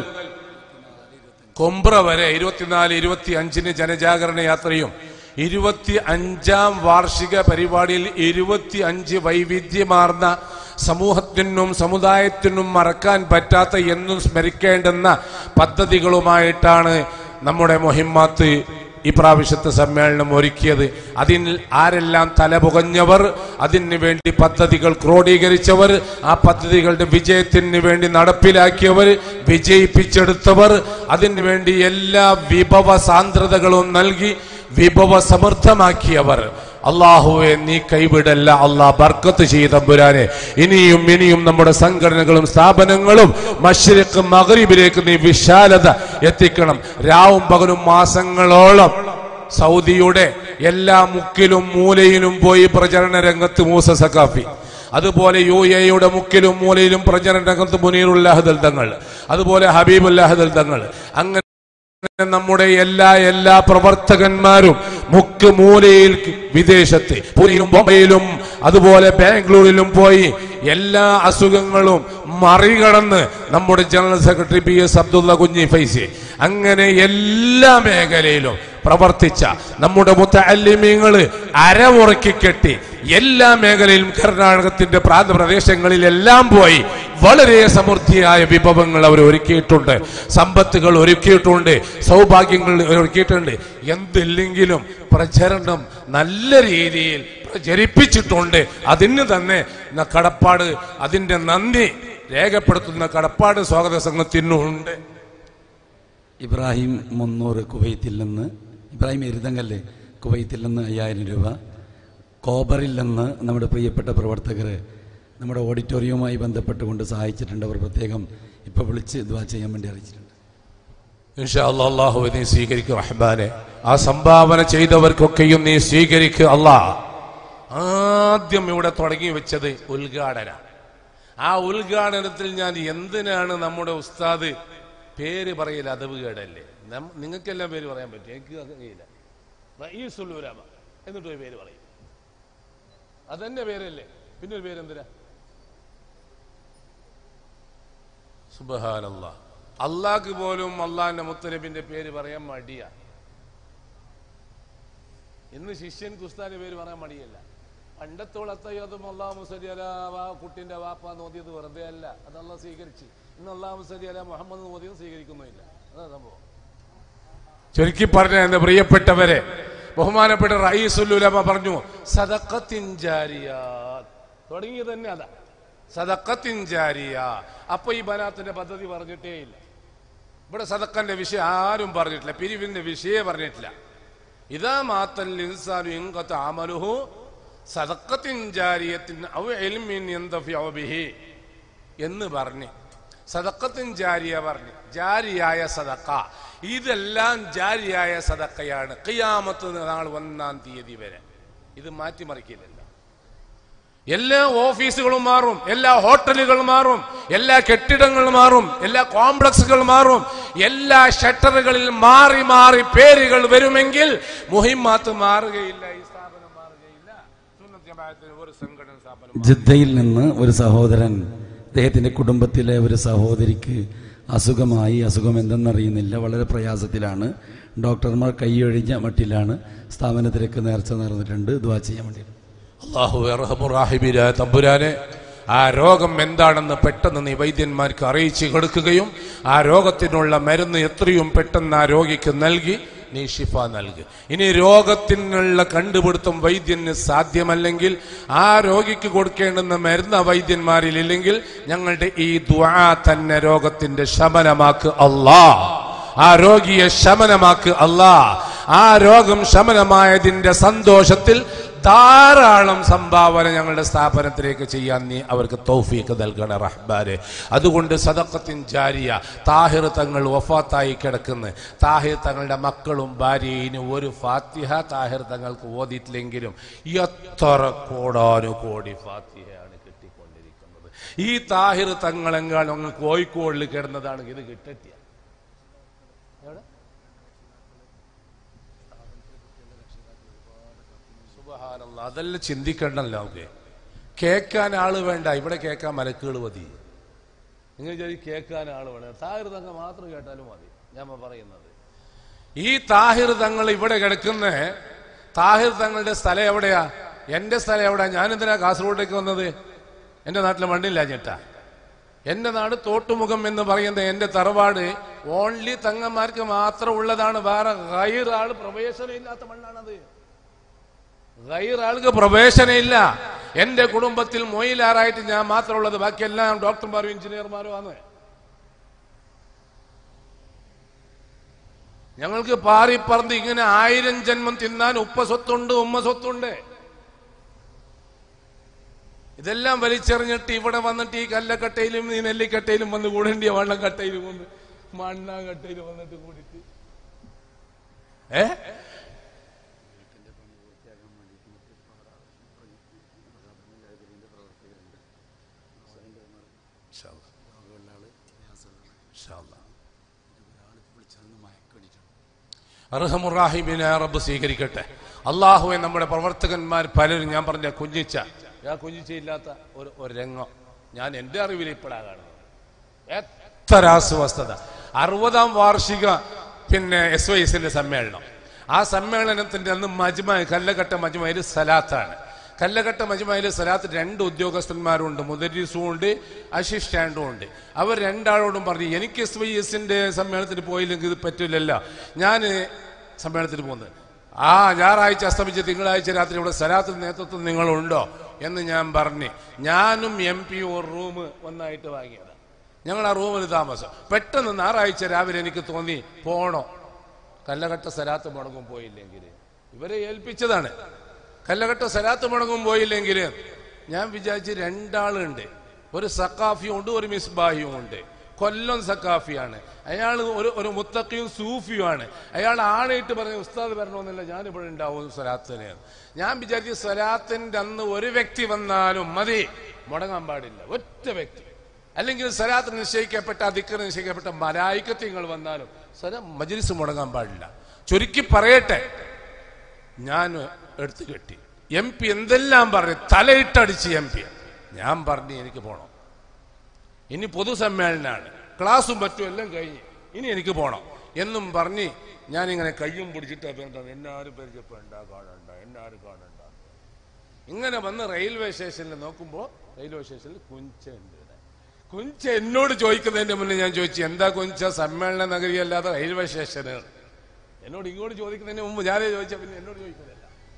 കൊമ്പ്ര വരെ ഇരുപത്തിനാല് ഇരുപത്തി അഞ്ചിന് ജനജാഗരണ യാത്രയും ഇരുപത്തി അഞ്ചാം വാർഷിക പരിപാടിയിൽ ഇരുപത്തി അഞ്ച് വൈവിധ്യമാർന്ന സമൂഹത്തിനും സമുദായത്തിനും മറക്കാൻ പറ്റാത്ത എന്നും സ്മരിക്കേണ്ടുന്ന പദ്ധതികളുമായിട്ടാണ് നമ്മുടെ മൊഹിമാത്ത് ഈ പ്രാവശ്യത്തെ സമ്മേളനം ഒരുക്കിയത് അതിൽ ആരെല്ലാം തലപുകഞ്ഞവർ അതിനു വേണ്ടി പദ്ധതികൾ ക്രോഡീകരിച്ചവർ ആ പദ്ധതികളുടെ വിജയത്തിന് വേണ്ടി നടപ്പിലാക്കിയവർ വിജയിപ്പിച്ചെടുത്തവർ അതിനു വേണ്ടി എല്ലാ വിഭവ സാന്ദ്രതകളും നൽകി വിഭവ സമൃദ്ധമാക്കിയവർ അള്ളാഹുവെ നീ കൈവിടല്ല അള്ളാഹ് ബർക്കത്ത് ചെയ്ത പുരാനെ ഇനിയും ഇനിയും നമ്മുടെ സംഘടനകളും സ്ഥാപനങ്ങളും മഷരിക്ക് മകരീബിലേക്ക് നീ വിശാലത എത്തിക്കണം രാവും പകലും മാസങ്ങളോളം സൗദിയുടെ എല്ലാ മുക്കിലും മൂലയിലും പോയി പ്രചരണ രംഗത്ത് മൂസ സക്കാഫി അതുപോലെ യു എയുടെ മുക്കിലും മൂലയിലും പ്രചരണ രംഗത്ത് മുനീറുല്ലാഹദൽ തങ്ങൾ അതുപോലെ ഹബീബുല്ലാഹദൽ തങ്ങൾ അങ്ങനെ നമ്മുടെ എല്ലാ എല്ലാ പ്രവർത്തകന്മാരും മുക്ക് മൂലയിൽ വിദേശത്ത് പൂരിയിലും ബോംബെയിലും അതുപോലെ ബാംഗ്ലൂരിലും പോയി എല്ലാ അസുഖങ്ങളും മറികടന്ന് നമ്മുടെ general secretary P S Abdulla Kunhi Faizi അങ്ങനെ എല്ലാ മേഖലയിലും പ്രവർത്തിച്ച നമ്മുടെ മുത്തല്ലിമീങ്ങള് അരമുറക്കി കെട്ടി എല്ലാ മേഖലയിലും കർണാടകത്തിന്റെ പ്രാന്തപ്രദേശങ്ങളിലെല്ലാം പോയി വളരെ സമൃദ്ധിയായ വിഭവങ്ങൾ അവർ ഒരുക്കിയിട്ടുണ്ട് സമ്പത്തുകൾ ഒരുക്കിയിട്ടുണ്ട് സൗഭാഗ്യങ്ങൾ ഒരുക്കിയിട്ടുണ്ട് എന്തില്ലെങ്കിലും പ്രചരണം നല്ല രീതിയിൽ പ്രചരിപ്പിച്ചിട്ടുണ്ട് അതിന് തന്നെ ന- കടപ്പാട് അതിന്റെ നന്ദി രേഖപ്പെടുത്തുന്ന കടപ്പാട് സ്വാഗത സംഘത്തിനുണ്ട് ഇബ്രാഹിം മുന്നൂറ് കുവൈത്തിൽ നിന്ന് ഇബ്രാഹിം എരുതങ്കല്ലേ കുവൈത്തിൽ നിന്ന് അയ്യായിരം രൂപ കോബറിൽ നിന്ന് നമ്മുടെ പ്രിയപ്പെട്ട പ്രവർത്തകർ നമ്മുടെ ഓഡിറ്റോറിയവുമായി ബന്ധപ്പെട്ടുകൊണ്ട് സഹായിച്ചിട്ടുണ്ട് അവർ പ്രത്യേകം ഇപ്പോൾ വിളിച്ച് ദ്വാ ചെയ്യാൻ വേണ്ടി അറിയിച്ചിട്ടുണ്ട് ഇൻഷാ അല്ലാ, അല്ലാഹു നീ സ്വീകരിക്കും റഹ്മാനെ ആ സംഭാവന ചെയ്തവർക്കൊക്കെയും നീ സ്വീകരിക്കുക അല്ലാ ആദ്യം ഇവിടെ തുടങ്ങി വെച്ചത് ഉദ്ഘാടന ആ ഉദ്ഘാടനത്തിൽ ഞാൻ എന്തിനാണ് നമ്മുടെ ഉസ്താദ് പേര് പറയില്ല അതവ് കേടല്ലേ നം- നിങ്ങൾക്കെല്ലാം പേര് പറയാൻ പറ്റും എനിക്ക് അത് കഴിയില്ല റഈസുൽ ഉലമ എന്നിട്ട് ഒരു പേര് പറയും അതെന്റെ പേരല്ലേ പിന്നെ ഒരു പേരെന്തിനാ സുബഹാനല്ലാ അള്ളാഹ്ക്ക് പോലും അള്ളാഹിന്റെ മുത്തനബിന്റെ പേര് പറയാൻ മടിയാ ഇന്ന് ശിഷ്യൻ കുസ്താന്റെ പേര് പറയാൻ മടിയല്ല പണ്ടത്തോളത്തയ്യതും അള്ളാഹു മുസലി അല വാ കുട്ടിന്റെ വാപ്പ നോദിയത് വെറുതെ അല്ല അത് അള്ളാഹ് സ്വീകരിച്ച് ഇന്ന് അള്ളാഹു മുസലി അല മുഹമ്മദ് നോദിയത് സ്വീകരിക്കുന്നില്ല അതാ സംഭവം ചുരുക്കി പറഞ്ഞ എന്റെ പ്രിയപ്പെട്ടവരെ ബഹുമാനപ്പെട്ട റയീസുലുലമ പറഞ്ഞു സദക്കത്തിൻ ജാരിയാത്ത് തുടങ്ങിയത് തന്നെ അതാ സദക്കത്തിൻ ജാരിയ അപ്പൊ ഈ ബനാത്തിന്റെ പദ്ധതി പറഞ്ഞിട്ടേ ഇല്ല ഇവിടെ സദക്കന്റെ വിഷയം ആരും പറഞ്ഞിട്ടില്ല പിരിവിന്റെ വിഷയം പറഞ്ഞിട്ടില്ല ഇതാ മാത്തൽ ഇൻസാനു ഇൻകത്ത് അമലുഹു സദക്കത്തിൻ ജാരിയത്തിൻ ഔ ഇൽമിൻ യന്തഫിഉ ബിഹി എന്ന് പറഞ്ഞ് സദക്കത്തിൻ ജാരിയ പറഞ്ഞു ജാരിയായ സദക്ക ഇതെല്ലാം ജാരിയായ സദക്കയാണ് ഖിയാമത്ത് നാൾ ഒന്നാം തീയതി വരെ ഇത് മാറ്റിമറിക്കില്ലല്ലോ എല്ലാ ഓഫീസുകളും മാറും എല്ലാ ഹോട്ടലുകളും മാറും എല്ലാ കെട്ടിടങ്ങളും മാറും എല്ലാ കോംപ്ലക്സുകൾ മാറും എല്ലാ ഷട്ടറുകളിൽ മാറി മാറി പേരുകൾ വരുമെങ്കിൽ മുഹിമാത്ത് മാറുകയില്ല ഈ സ്ഥാപനം മാറുകയില്ല സുന്നത്ത് ജമാഅത്തിന് ഒരു സംഘടന സ്ഥാപനം ജിദ്ദയിൽ നിന്ന് ഒരു സഹോദരൻ അദ്ദേഹത്തിന്റെ കുടുംബത്തിലെ ഒരു സഹോദരിക്ക് അസുഖമായി അസുഖം എന്തെന്നറിയുന്നില്ല വളരെ പ്രയാസത്തിലാണ് ഡോക്ടർമാർ കൈയൊഴിഞ്ഞ മട്ടിലാണ് സ്ഥാപനത്തിലേക്ക് നേർച്ച നേർന്നിട്ടുണ്ട് ദ്വാ ചെയ്യാൻ വേണ്ടി അള്ളാഹു റഹമുറാഹിബിരായ തമ്പുരാനെ ആ രോഗം എന്താണെന്ന് പെട്ടെന്ന് നീ വൈദ്യന്മാർക്ക് അറിയിച്ചു കൊടുക്കുകയും ആ രോഗത്തിനുള്ള മരുന്ന് എത്രയും പെട്ടെന്ന് ആ രോഗിക്ക് നൽകി നീ ഷിഫ നൽകി ഇനി രോഗത്തിനുള്ള കണ്ടുപിടുത്തം വൈദ്യന് സാധ്യമല്ലെങ്കിൽ ആ രോഗിക്ക് കൊടുക്കേണ്ടുന്ന മരുന്ന് ആ വൈദ്യന്മാരിൽ ഇല്ലെങ്കിൽ ഞങ്ങളുടെ ഈ ദ്വാ തന്നെ രോഗത്തിന്റെ ശമനമാക്ക് അല്ലാ ആ രോഗിയെ ശമനമാക്ക് അല്ലാ ആ രോഗം ശമനമായതിന്റെ സന്തോഷത്തിൽ ധാരാളം സംഭാവന ഞങ്ങളുടെ സ്ഥാപനത്തിലേക്ക് ചെയ്യാൻ നീ അവർക്ക് തൗഫീക്ക് നൽകണ റഹ്ബാരെ അതുകൊണ്ട് സദക്കത്തിൻ ജാരിയ താഹിർ തങ്ങൾ വഫാത്തായി കിടക്കുന്നു താഹിർ തങ്ങളുടെ മക്കളും ഭാര്യയിനും ഒരു ഫാത്തിഹ താഹിർ തങ്ങൾക്ക് ഓതിയിട്ടില്ലെങ്കിലും എത്ര കോടാനു കോടി ഫാത്തിഹയാണ് കിട്ടിക്കൊണ്ടിരിക്കുന്നത് ഈ താഹിർ തങ്ങളെങ്കാളും അങ്ങ് കോഴിക്കോടിൽ കിടന്നതാണ് ഇത് കിട്ടിയ സുബ്ഹാനല്ലാ, അതെല്ലാം ചിന്തിക്കണ്ടല്ലോ നമുക്ക് കേൾക്കാൻ ആള് വേണ്ട ഇവിടെ കേൾക്കാൻ മലക്കുകൾ മതി നിങ്ങൾ ചോദി കേൾക്കാൻ ആള് വേണം താഹിർ തങ്ങൾ മാത്രം കേട്ടാലും മതി ഞാൻ പറയുന്നത് ഈ താഹിർ തങ്ങൾ ഇവിടെ കിടക്കുന്ന താഹിർ തങ്ങളുടെ സ്ഥലം എവിടെയാ എന്റെ സ്ഥലം എവിടെയാ ഞാൻ എന്തിനാ കാസർഗോഡേക്ക് വന്നത് എന്റെ നാട്ടിൽ മണ്ണില്ല ചേട്ടാ എന്റെ നാട് തോട്ടുമുഖം എന്ന് പറയുന്ന എന്റെ തറവാട് ഓൺലി തങ്ങന്മാർക്ക് മാത്രം ഉള്ളതാണ് വേറെ ഗൈർ ആള് പ്രവേശനമില്ലാത്ത മണ്ണാണത് ഗൈർ ആൾക്ക് പ്രവേശനമില്ല എന്റെ കുടുംബത്തിൽ മൊയിലാറായിട്ട് ഞാൻ മാത്രമുള്ളത് ബാക്കി എല്ലാം ഡോക്ടർമാരും എഞ്ചിനീയർമാരും ആണ് ഞങ്ങൾക്ക് പാറിപ്പറന്ന് ഇങ്ങനെ ആയിരം ജന്മം തിന്നാൻ ഉപ്പ സ്വത്തുണ്ട് ഉമ്മ സ്വത്തുണ്ട് ഇതെല്ലാം വലിച്ചെറിഞ്ഞിട്ട് ഇവിടെ വന്നിട്ട് ഈ കല്ലക്കട്ടയിലും ഈ നെല്ലിക്കട്ടയിലും വന്ന് കൂടേണ്ടിയ വള്ളക്കട്ടയിലും വന്ന് മണ്ണാങ്കട്ടയിലും വന്നിട്ട് കൂടിയിട്ട് ഏ അർഹമുറാഹിബിനെ റബ്ബ് സ്വീകരിക്കട്ടെ അള്ളാഹുവെ നമ്മുടെ പ്രവർത്തകന്മാർ പലരും ഞാൻ പറഞ്ഞ കുഞ്ഞിച്ച ഞാൻ കുഞ്ഞിച്ചയില്ലാത്ത ഒരു ഒരു രംഗം ഞാൻ എൻ്റെ അറിവിൽ ഇപ്പോഴാണ് കാണുന്നത് എത്ര അസ്വസ്ഥത അറുപതാം വാർഷിക പിന്നെ എസ് വൈ എസിന്റെ സമ്മേളനം ആ സമ്മേളനത്തിന്റെ അന്ന് മജ്മ കല്ലഘട്ട മജ്മയിൽ സലാത്താണ് കല്ലഘട്ട മജ്മയിൽ സലാത്ത് രണ്ട് ഉദ്യോഗസ്ഥന്മാരുണ്ട് മുദരീസും ഉണ്ട് അസിസ്റ്റാൻഡും ഉണ്ട് അവർ രണ്ടാളോടും പറഞ്ഞു എനിക്ക് എസ് വൈ എസിന്റെ സമ്മേളനത്തിന് പോയില്ലെങ്കിൽ ഇത് പറ്റില്ലല്ലോ ഞാൻ സമ്മേളനത്തിന് പോകുന്നത് ആ ഞായറാഴ്ച അസ്തമിച്ച് തിങ്കളാഴ്ച രാത്രി ഇവിടെ സലാത്തിൽ നേതൃത്വം നിങ്ങളുണ്ടോ എന്ന് ഞാൻ പറഞ്ഞു ഞാനും എം പിയും ഒരു റൂം ഒന്നായിട്ട് വാങ്ങിയത് ഞങ്ങൾ ആ റൂമിൽ താമസം പെട്ടെന്ന് ഞായറാഴ്ച രാവിലെ എനിക്ക് തോന്നി പോണോ കല്ലകട്ട സലാത്ത് മുടങ്ങും പോയില്ലെങ്കിൽ ഇവരെ ഏൽപ്പിച്ചതാണ് കല്ലകട്ട സലാത്ത് മുടങ്ങും പോയില്ലെങ്കിൽ ഞാൻ വിചാരിച്ച് രണ്ടാളുണ്ട് ഒരു സക്കാഫിയും ഉണ്ട് ഒരു മിസ്ബാഹിയും ഉണ്ട് കൊല്ലം സക്കാഫിയാണ് അയാൾ ഒരു ഒരു മുത്തക്കിയും സൂഫിയുമാണ് അയാൾ ആണയിട്ട് പറഞ്ഞ ഉസ്താദ് വരണമെന്നില്ല ഞാനിവിടെ ഉണ്ടാവും സ്വലാത്തിന് ഞാൻ വിചാരിച്ചു സ്വലാത്തിന്റെ അന്ന് ഒരു വ്യക്തി വന്നാലും മതി മുടങ്ങാൻ പാടില്ല ഒറ്റ വ്യക്തി അല്ലെങ്കിൽ സ്വലാത്ത് നിശ്ചയിക്കപ്പെട്ട അധികർ നിശ്ചയിക്കപ്പെട്ട മലായിക്കത്യങ്ങൾ വന്നാലും സ്വല മജ്ലിസ് മുടങ്ങാൻ പാടില്ല ചുരുക്കി പറയട്ടെ ഞാൻ എടുത്തു കെട്ടി എം പി എന്തെല്ലാം പറഞ്ഞു തലയിട്ടടിച്ച് എം പി ഞാൻ പറഞ്ഞു എനിക്ക് പോണം ഇനി പൊതുസമ്മേളനമാണ് ക്ലാസ്സും മറ്റും എല്ലാം കഴിഞ്ഞ് ഇനി എനിക്ക് പോണം എന്നും പറഞ്ഞ് ഞാനിങ്ങനെ കയ്യും പിടിച്ചിട്ട് പറഞ്ഞത് എന്നാരും പരിചയപ്പെടണ്ട കാണണ്ട എന്നാരും കാണണ്ട ഇങ്ങനെ വന്ന് റെയിൽവേ സ്റ്റേഷനിൽ നോക്കുമ്പോൾ റെയിൽവേ സ്റ്റേഷനിൽ കുഞ്ച ഉണ്ട് ഇവിടെ. കുഞ്ച എന്നോട് ചോദിക്കുന്നതിന്റെ മുന്നേ ഞാൻ ചോദിച്ചു എന്താ കുഞ്ച സമ്മേളന നഗരി അല്ലാതെ റെയിൽവേ സ്റ്റേഷന് എന്നോട് ഇങ്ങോട്ട് ചോദിക്കുന്നതിന് മുമ്പ് ഞാനേ ചോദിച്ച പിന്നെ എന്നോട് ചോദിക്കുന്നില്ല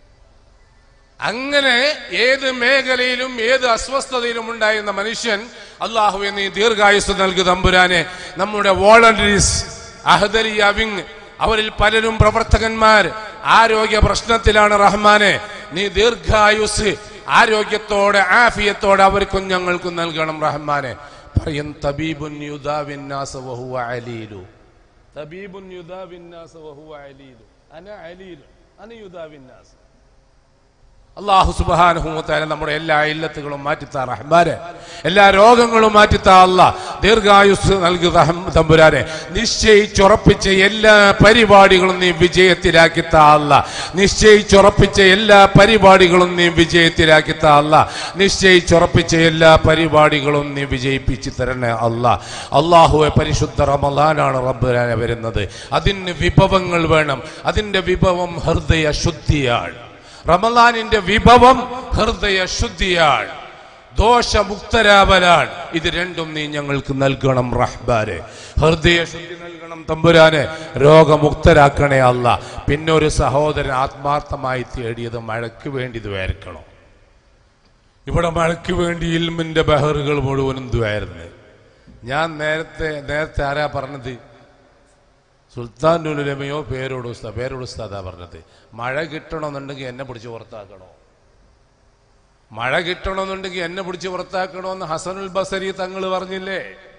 അങ്ങനെ ഏത് മേഖലയിലും ഏത് അസ്വസ്ഥതയിലും ഉണ്ടായിരുന്ന മനുഷ്യൻ അള്ളാഹുവെ നീ ദീർഘായുസ് നൽകു തമ്പുരാനെ നമ്മുടെ വോളണ്ടറീസ് അഹദരിയ വിങ് അവരിൽ പലരും പ്രവർത്തകന്മാർ ആരോഗ്യ പ്രശ്നത്തിലാണ് റഹ്മാനെ നീ ദീർഘായുസ് ആരോഗ്യത്തോടെ ആഫിയത്തോടെ അവർക്കും ഞങ്ങൾക്കും നൽകണം റഹ്മാനെ പറയും തബീബുൻ യുദാവിന്നാസ വഹുവ അലീലു തബീബുൻ യുദാവിന്നാസ വഹുവ അലീലു അന അലീലു അന യുദാവിന്നാസ് അള്ളാഹു സുബാനുഭൂത്താല നമ്മുടെ എല്ലാ ഇല്ലത്തുകളും മാറ്റിത്താ റഹ്മാനെ എല്ലാ രോഗങ്ങളും മാറ്റിത്താ അല്ല ദീർഘായുസ് നൽകി റഹം തമ്പുരാനെ നിശ്ചയിച്ചുറപ്പിച്ച എല്ലാ പരിപാടികളും നീ വിജയത്തിലാക്കിത്താ അല്ല നിശ്ചയിച്ചുറപ്പിച്ച എല്ലാ പരിപാടികളും നീ വിജയത്തിലാക്കിത്താ അല്ല നിശ്ചയിച്ചുറപ്പിച്ച എല്ലാ പരിപാടികളും നീ വിജയിപ്പിച്ചു തരണേ അല്ല അള്ളാഹുവെ പരിശുദ്ധ റമലാനാണ് റബ്ബുരാനെ വരുന്നത് അതിന് വിഭവങ്ങൾ വേണം അതിന്റെ വിഭവം ഹൃദയ ശുദ്ധിയാണ് റമലാനിന്റെ വിഭവം ഹൃദയ ശുദ്ധിയാണ് ദോഷമുക്തരാവലാണ് ഇത് രണ്ടും നീ ഞങ്ങൾക്ക് നൽകണം റഹ്ബാരെ ഹൃദയ ശുദ്ധി നൽകണം തമ്പുരാനെ രോഗമുക്തരാക്കണേ അല്ല പിന്നെ ഒരു സഹോദരൻ ആത്മാർത്ഥമായി തേടിയത് മഴയ്ക്ക് വേണ്ടി ദ്വേർക്കണം ഇവിടെ മഴയ്ക്ക് വേണ്ടി ഇൽമിന്റെ ബഹറുകൾ മുഴുവനും ദ്വായിരുന്നു ഞാൻ നേരത്തെ നേരത്തെ ആരാ പറഞ്ഞത് സുൽത്താൻ ഉലമയോ പേരോട് ഉസ്താ പേരോട് ഉസ്താദാ പറഞ്ഞത് മഴ കിട്ടണമെന്നുണ്ടെങ്കിൽ എന്നെ പിടിച്ച് പുറത്താക്കണോ മഴ കിട്ടണമെന്നുണ്ടെങ്കിൽ എന്നെ പിടിച്ച് പുറത്താക്കണോ എന്ന് ഹസനുൽ ബസരി തങ്ങൾ പറഞ്ഞില്ലേ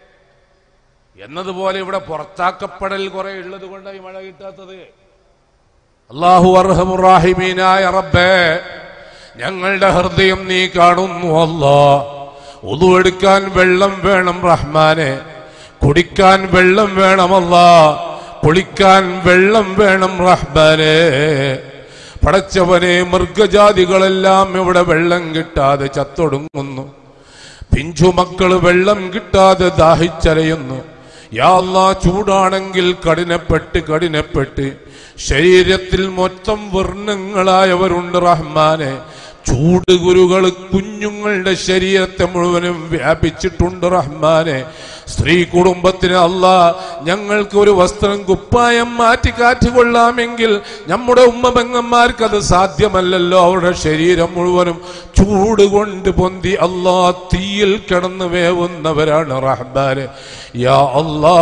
എന്നതുപോലെ ഇവിടെ പുറത്താക്കപ്പെടൽ കുറെ ഉള്ളത് കൊണ്ടായി മഴ കിട്ടാത്തത് അള്ളാഹു അർഹമുറാഹിമീനായ റബ്ബേ ഞങ്ങളുടെ ഹൃദയം നീ കാണുന്നു അല്ലാ ഉതുവെടുക്കാൻ വെള്ളം വേണം റഹ്മാനെ കുടിക്കാൻ വെള്ളം വേണമല്ലാ കുളിക്കാൻ വെള്ളം വേണം റഹ്ബാനെ പടച്ചവനെ മൃഗജാതികളെല്ലാം ഇവിടെ വെള്ളം കിട്ടാതെ ചത്തൊടുങ്ങുന്നു പിഞ്ചു മക്കള് വെള്ളം കിട്ടാതെ ദാഹിച്ചലയുന്നു യാ അല്ലാ ചൂടാണെങ്കിൽ കഠിനപ്പെട്ട് കഠിനപ്പെട്ട് ശരീരത്തിൽ മൊത്തം വർണ്ണങ്ങളായവരുണ്ട് റഹ്മാനെ ചൂട് ഗുരുകൾ കുഞ്ഞുങ്ങളുടെ ശരീരത്തെ മുഴുവനും വ്യാപിച്ചിട്ടുണ്ട് റഹ്മാനെ സ്ത്രീ കുടുംബത്തിന് അല്ല ഞങ്ങൾക്ക് ഒരു വസ്ത്രം കുപ്പായം മാറ്റി കാറ്റുകൊള്ളാമെങ്കിൽ നമ്മുടെ ഉമ്മ പെങ്ങന്മാർക്ക് അത് സാധ്യമല്ലല്ലോ അവരുടെ ശരീരം മുഴുവനും ചൂട് കൊണ്ട് പൊന്തി അല്ലാ തീയിൽ കിടന്ന് വേവുന്നവരാണ് റഹ്മാന് യാ അല്ലാ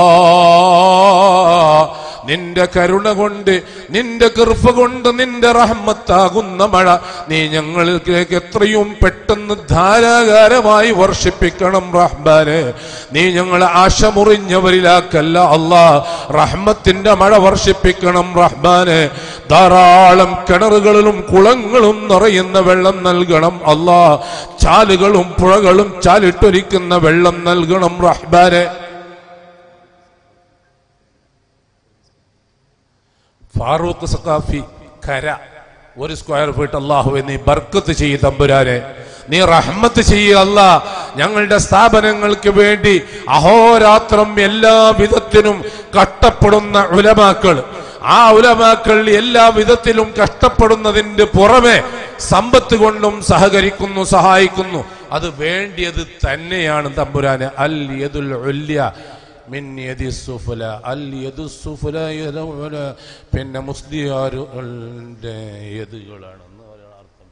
നിന്റെ കരുണ കൊണ്ട് നിന്റെ കൃപ കൊണ്ട് നിന്റെ റഹ്മത്താകുന്ന മഴ നീ ഞങ്ങളിലേക്ക് എത്രയും പെട്ടെന്ന് ധാരാകാരമായി വർഷിപ്പിക്കണം റഹ്മാനെ നീ ഞങ്ങളെ ആശ മുറിഞ്ഞവരിലാക്കല്ല അല്ലാ റഹ്മത്തിന്റെ മഴ വർഷിപ്പിക്കണം റഹ്മാനെ ധാരാളം കിണറുകളിലും കുളങ്ങളും നിറയുന്ന വെള്ളം നൽകണം അല്ലാ ചാലുകളും പുഴകളും ചാലിട്ടൊരിക്കുന്ന വെള്ളം നൽകണം റഹ്മാനെ ഫാറൂഖ് സഖാഫി കര ഒരു സ്ക്വയർ ഫീറ്റ് അള്ളാഹുവെ നീ ബർക്കത്ത് ചെയ്യ് തമ്പുരാനെ നീ റഹ്മത്ത് ചെയ്യ അല്ല ഞങ്ങളുടെ സ്ഥാപനങ്ങൾക്ക് വേണ്ടി അഹോരാത്രം എല്ലാ വിധത്തിലും കഷ്ടപ്പെടുന്ന ഉലമാക്കൾ ആ ഉലമാക്കൾ എല്ലാ വിധത്തിലും കഷ്ടപ്പെടുന്നതിന്റെ പുറമെ സമ്പത്ത് കൊണ്ടും സഹകരിക്കുന്നു സഹായിക്കുന്നു അത് വേണ്ടിയത് തന്നെയാണ് തമ്പുരാന് അൽ യദുൽ ഉല്യ മിൻ യദി സുഫല അൽ യദു സുഫല യദുല പിന്നെ മുസ്ലിയാരുടെ യദുകളാണെന്ന് ഒരാൾ അർത്ഥം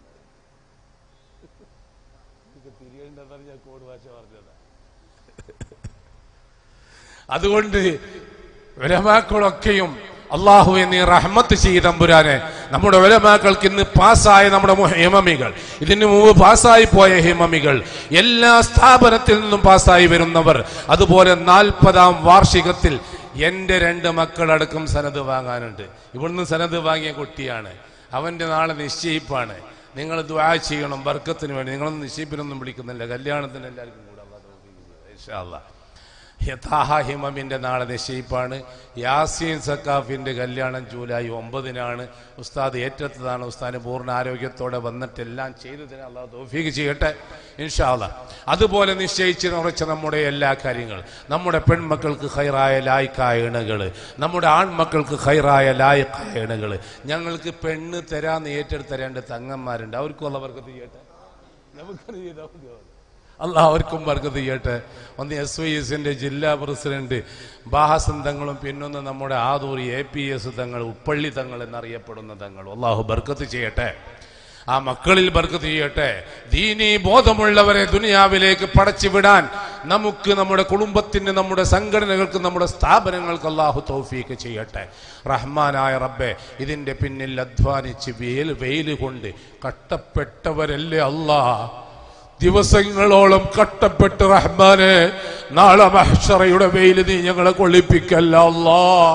അതുകൊണ്ട് ഉലമാക്കളൊക്കെയും അള്ളാഹു എന്നീ റഹ്മത്ത് ചെയ്ത് തമ്പുരാനെ നമ്മുടെ ഉലമാക്കൾക്ക് ഇന്ന് പാസ്സായ നമ്മുടെ മു- ഹിമമികൾ ഇതിനു മുമ്പ് പാസ്സായി പോയ ഹിമമികൾ എല്ലാ സ്ഥാപനത്തിൽ നിന്നും പാസ്സായി വരുന്നവർ അതുപോലെ നാൽപ്പതാം വാർഷികത്തിൽ എൻ്റെ രണ്ട് മക്കളടക്കം സനത് വാങ്ങാനുണ്ട് ഇവിടുന്ന് സനത് വാങ്ങിയ കുട്ടിയാണ് അവൻ്റെ നാളെ നിശ്ചയിപ്പാണ് നിങ്ങൾ ദ്വാ ചെയ്യണം ബർക്കത്തിന് വേണ്ടി നിങ്ങളൊന്നും നിശ്ചയിപ്പിനൊന്നും വിളിക്കുന്നില്ല കല്യാണത്തിന് എല്ലാവർക്കും കൂടെ അള്ളാഹ് തൗഫീഖ് ചെയ്യട്ടെ. ഇൻഷാ അള്ളാഹ് യഥാഹ ഹിമമിന്റെ നാളെ നിശ്ചയിപ്പാണ് യാസീൻ സക്കാഫിന്റെ കല്യാണം ജൂലൈ ഒമ്പതിനാണ് ഉസ്താദ് ഏറ്റെടുത്തതാണ് ഉസ്താദിന് പൂർണ്ണ ആരോഗ്യത്തോടെ വന്നിട്ടെല്ലാം ചെയ്തതിന് അള്ളാഹ് തോഫീക്ക് ചെയ്യട്ടെ ഇൻഷാല്ല അതുപോലെ നിശ്ചയിച്ച് ഉറച്ച നമ്മുടെ എല്ലാ കാര്യങ്ങളും നമ്മുടെ പെൺമക്കൾക്ക് ഹൈറായ ലായ്ക്കായ ഇണകൾ നമ്മുടെ ആൺമക്കൾക്ക് ഹൈറായ ലായ്ക്കായ ഇണകൾ ഞങ്ങൾക്ക് പെണ്ണ് തരാന്ന് ഏറ്റെടുത്ത രണ്ട് തങ്ങന്മാരുണ്ട് അവർക്കും ഉള്ളവർക്ക് ചെയ്യട്ടെ നമുക്കത് ചെയ്താൽ മതിയോ അള്ളാഹ് അവർക്കും ബർക്കത്ത് ചെയ്യട്ടെ ഒന്ന് എസ് വൈ എസിന്റെ ജില്ലാ പ്രസിഡന്റ് ബാഹസൻ തങ്ങളും പിന്നൊന്ന് നമ്മുടെ ആദൂർ എ പി എസ് തങ്ങൾ ഉപ്പള്ളി തങ്ങൾ എന്നറിയപ്പെടുന്ന തങ്ങൾ അള്ളാഹു ബർക്കത്ത് ചെയ്യട്ടെ ആ മക്കളിൽ ബർക്കത്ത് ചെയ്യട്ടെ ദീനീ ബോധമുള്ളവരെ ദുനിയാവിലേക്ക് പടച്ചു വിടാൻ നമുക്ക് നമ്മുടെ കുടുംബത്തിന് നമ്മുടെ സംഘടനകൾക്ക് നമ്മുടെ സ്ഥാപനങ്ങൾക്ക് അള്ളാഹു തൗഫീക്ക് ചെയ്യട്ടെ റഹ്മാനായ റബ്ബെ ഇതിന്റെ പിന്നിൽ അധ്വാനിച്ച് വെയിൽ വെയിൽ കൊണ്ട് കട്ടപ്പെട്ടവരല്ലേ അള്ളാഹ് ദിവസങ്ങളോളം കട്ടപ്പെട്ട് റഹ്മാനെ നാളെ മഹ്ഷറയുടെ വെയിൽ നീ ഞങ്ങളെ കൊള്ളിപ്പിക്കല്ല അല്ലാ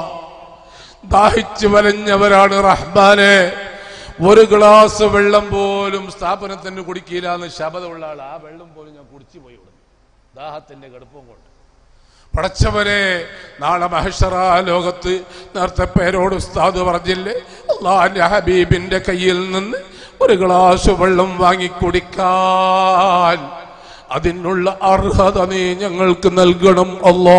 ദാഹിച്ചു വലഞ്ഞവരാണ് റഹ്മാനെ ഒരു ഗ്ലാസ് വെള്ളം പോലും സ്ഥാപനത്തിന് കുടിക്കില്ല എന്ന് ശബദമുള്ള ആൾ ആ വെള്ളം പോലും ഞാൻ കുടിച്ചു പോയി ഇവിടെ ദാഹത്തിന്റെ കടുപ്പം കൊണ്ട് പടച്ചവനെ നാളെ മഹഷറ ലോകത്ത് നേരത്തെ പേരോട് ഉസ്താദ് പറഞ്ഞില്ലേ അള്ളാന്റെ ഹബീബിന്റെ കയ്യിൽ നിന്ന് ഒരു ഗ്ലാസ് വെള്ളം വാങ്ങിക്കുടിക്കാൻ അതിനുള്ള അർഹത നീ ഞങ്ങൾക്ക് നൽകണം അല്ലോ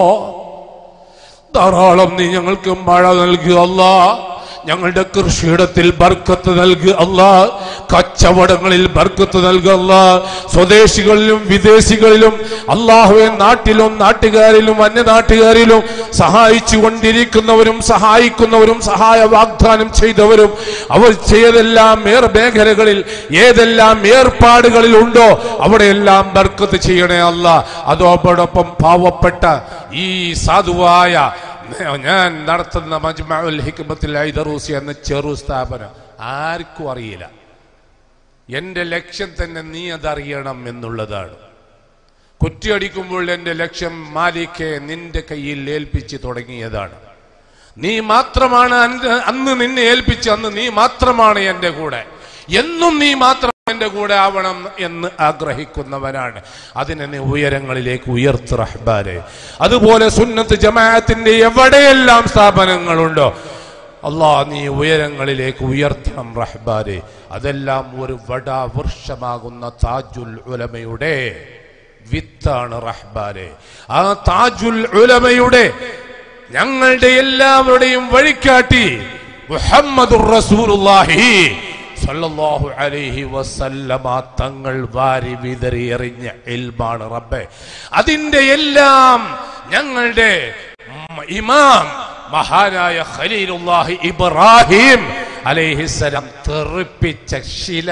ധാരാളം നീ ഞങ്ങൾക്ക് മഴ നൽകുക അല്ലാ ഞങ്ങളുടെ കൃഷിയിടത്തിൽ ബർക്കത്ത് നൽകുക അല്ല കച്ചവടങ്ങളിൽ ബർക്കത്ത് നൽകുക അല്ല സ്വദേശികളിലും വിദേശികളിലും അള്ളാഹുവെ നാട്ടിലും നാട്ടുകാരിലും അന്യനാട്ടുകാരിലും സഹായിച്ചു കൊണ്ടിരിക്കുന്നവരും സഹായിക്കുന്നവരും സഹായ വാഗ്ദാനം ചെയ്തവരും അവർ ചെയ്തെല്ലാം ഏർ മേഖലകളിൽ ഏതെല്ലാം ഏർപ്പാടുകളിൽ ഉണ്ടോ അവിടെയെല്ലാം ബർക്കത്ത് ചെയ്യണേ അല്ല അതോടൊപ്പം പാവപ്പെട്ട ഈ സാധുവായ ഞാൻ നടത്തുന്ന മജ്മഉൽ ഹിക്മത്തിൽ ഐദറൂസി എന്ന ചെറു സ്ഥാപനം ആർക്കും അറിയില്ല എന്റെ ലക്ഷ്യം തന്നെ നീ അതറിയണം എന്നുള്ളതാണ് കുറ്റിയടിക്കുമ്പോൾ എന്റെ ലക്ഷ്യം മാലിക്കെ നിന്റെ കയ്യിൽ ഏൽപ്പിച്ച് തുടങ്ങിയതാണ് നീ മാത്രമാണ് അന്ന് അന്ന് നിന്നെ ഏൽപ്പിച്ച് അന്ന് നീ മാത്രമാണ് എന്റെ കൂടെ എന്നും നീ മാത്രം എന്റെ കൂടെ ആവണം എന്ന് ആഗ്രഹിക്കുന്നവനാണ് അതിനെ നീ ഉയരങ്ങളിലേക്ക് ഉയർത്ത് റഹ്ബാനെ അതുപോലെ സുന്നത്ത് ജമാഅത്തിന്റെ എവിടെയെല്ലാം സ്ഥാപനങ്ങളുണ്ടോ അള്ളാ നീ ഉയരങ്ങളിലേക്ക് ഉയർത്തണം റഹ്ബാനെ അതെല്ലാം ഒരു വട വൃക്ഷമാകുന്ന താജുൽ ഉലമയുടെ വിത്താണ് റഹ്ബാനെ ആ താജുൽ ഉലമയുടെ ഞങ്ങളുടെ എല്ലാവരുടെയും വഴിക്കാട്ടി മുഹമ്മദുർ റസൂലുള്ളാഹി സല്ലല്ലാഹു അലൈഹി വസല്ലമ തങ്ങൾ വാരി വിതറി എറിഞ്ഞ ഇൽമാണ് റബ്ബെ അതിന്റെ എല്ലാം ഞങ്ങളുടെ ഉം ഇമാം മഹാനായ ഖലീലുല്ലാഹി ഇബ്രാഹിം അലൈഹിസ്സലാം തെറിപ്പിച്ച ശില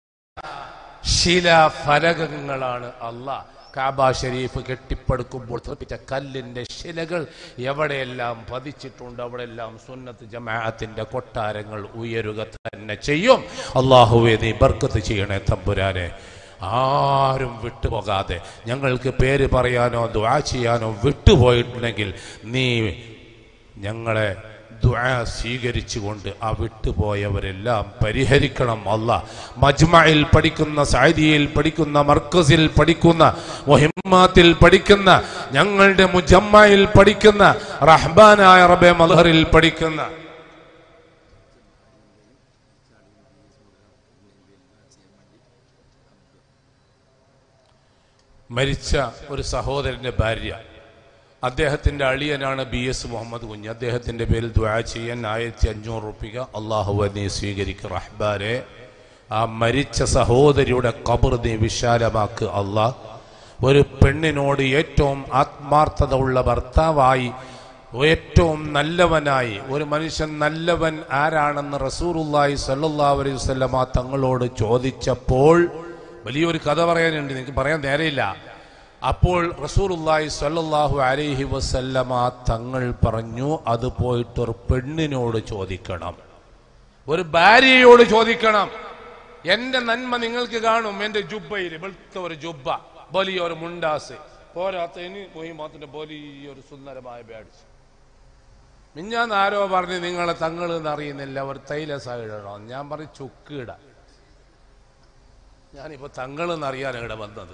ശിലാഫലകങ്ങളാണ് അള്ളാഹ് കാബ ഷരീഫ് കെട്ടിപ്പടുക്കുമ്പോൾ തെറിപ്പിച്ച കല്ലിന്റെ ശിലകൾ എവിടെയെല്ലാം പതിച്ചിട്ടുണ്ട് അവിടെയെല്ലാം സുന്നത്ത് ജമാഅത്തിന്റെ കൊട്ടാരങ്ങൾ ഉയരുക തന്നെ ചെയ്യും അള്ളാഹുവേ നീ ബർക്കത്ത് ചെയ്യണേ തമ്പുരാനെ ആരും വിട്ടുപോകാതെ ഞങ്ങൾക്ക് പേര് പറയാനോ ദ്വാ ചെയ്യാനോ വിട്ടുപോയിട്ടുണ്ടെങ്കിൽ നീ ഞങ്ങളെ ദുആ സ്വീകരിച്ചുകൊണ്ട് ആ വിട്ടുപോയവരെല്ലാം പരിഹരിക്കണം അല്ല മജ്മയിൽ പഠിക്കുന്ന സൈദിയിൽ പഠിക്കുന്ന മർക്കസിൽ പഠിക്കുന്ന മുഹിമ്മാത്തിൽ പഠിക്കുന്ന ഞങ്ങളുടെ മുജമ്മയിൽ പഠിക്കുന്ന റഹ്ബാനായ റബെ മൽഹറിൽ പഠിക്കുന്ന മരിച്ച ഒരു സഹോദരന്റെ ഭാര്യ അദ്ദേഹത്തിന്റെ അളിയനാണ് ബി എസ് മുഹമ്മദ് കുഞ്ഞ് അദ്ദേഹത്തിന്റെ പേരിൽ ദ്വാ ചെയ്യാൻ ആയിരത്തി അഞ്ഞൂറ് റുപ്പിക അള്ളാഹു നീ സ്വീകരിക്കുക റഹ്ബാനെ ആ മരിച്ച സഹോദരിയുടെ കബർ നീ വിശാലമാക്ക് അള്ളാഹ് ഒരു പെണ്ണിനോട് ഏറ്റവും ആത്മാർത്ഥത ഉള്ള ഭർത്താവായി ഏറ്റവും നല്ലവനായി ഒരു മനുഷ്യൻ നല്ലവൻ ആരാണെന്ന് റസൂറുല്ലായി സല്ലാ അലൈഹി വസല്ലമ തങ്ങളോട് ചോദിച്ചപ്പോൾ വലിയൊരു കഥ പറയാനുണ്ട് എനിക്ക് പറയാൻ നേരെയില്ല അപ്പോൾ റസൂറുല്ലായി സല്ലല്ലാഹു അലൈഹി വസല്ലമ തങ്ങൾ പറഞ്ഞു അത് പോയിട്ട് ഒരു പെണ്ണിനോട് ചോദിക്കണം ഒരു ഭാര്യയോട് ചോദിക്കണം എന്റെ നന്മ നിങ്ങൾക്ക് കാണും എന്റെ ജുബയിൽ വെളുത്ത ഒരു ജുബ വലിയൊരു മുണ്ടാസ് പോരാത്തതിന് മൊഹിമാത്തിന്റെ വലിയൊരു സുന്ദരമായ ബാഡ്സ് മിഞ്ഞാന്ന് ആരോ പറഞ്ഞ് നിങ്ങളെ തങ്ങൾ എന്നറിയുന്നില്ല ഒരു തൈലസ ഇടണോ ഞാൻ പറഞ്ഞു ചുക്ക് ഇടാം ഞാനിപ്പോ തങ്ങൾ എന്നറിയാൻ ഇവിടെ വന്നത്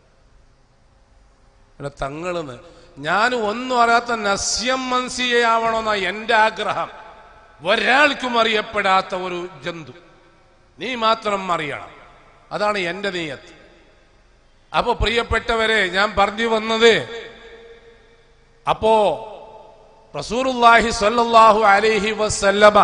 ഇവിടെ തങ്ങളെന്ന് ഞാൻ ഒന്നും അറിയാത്ത നസ്യം മൻസിയാവണമെന്ന എന്റെ ആഗ്രഹം ഒരാൾക്കും അറിയപ്പെടാത്ത ഒരു ജന്തു നീ മാത്രം അറിയണം അതാണ് എന്റെ നീയത്ത് അപ്പൊ പ്രിയപ്പെട്ടവരെ ഞാൻ പറഞ്ഞു വന്നത് അപ്പോ റസൂറുല്ലാഹി സ്വല്ലല്ലാഹു അലൈഹി വസല്ലമ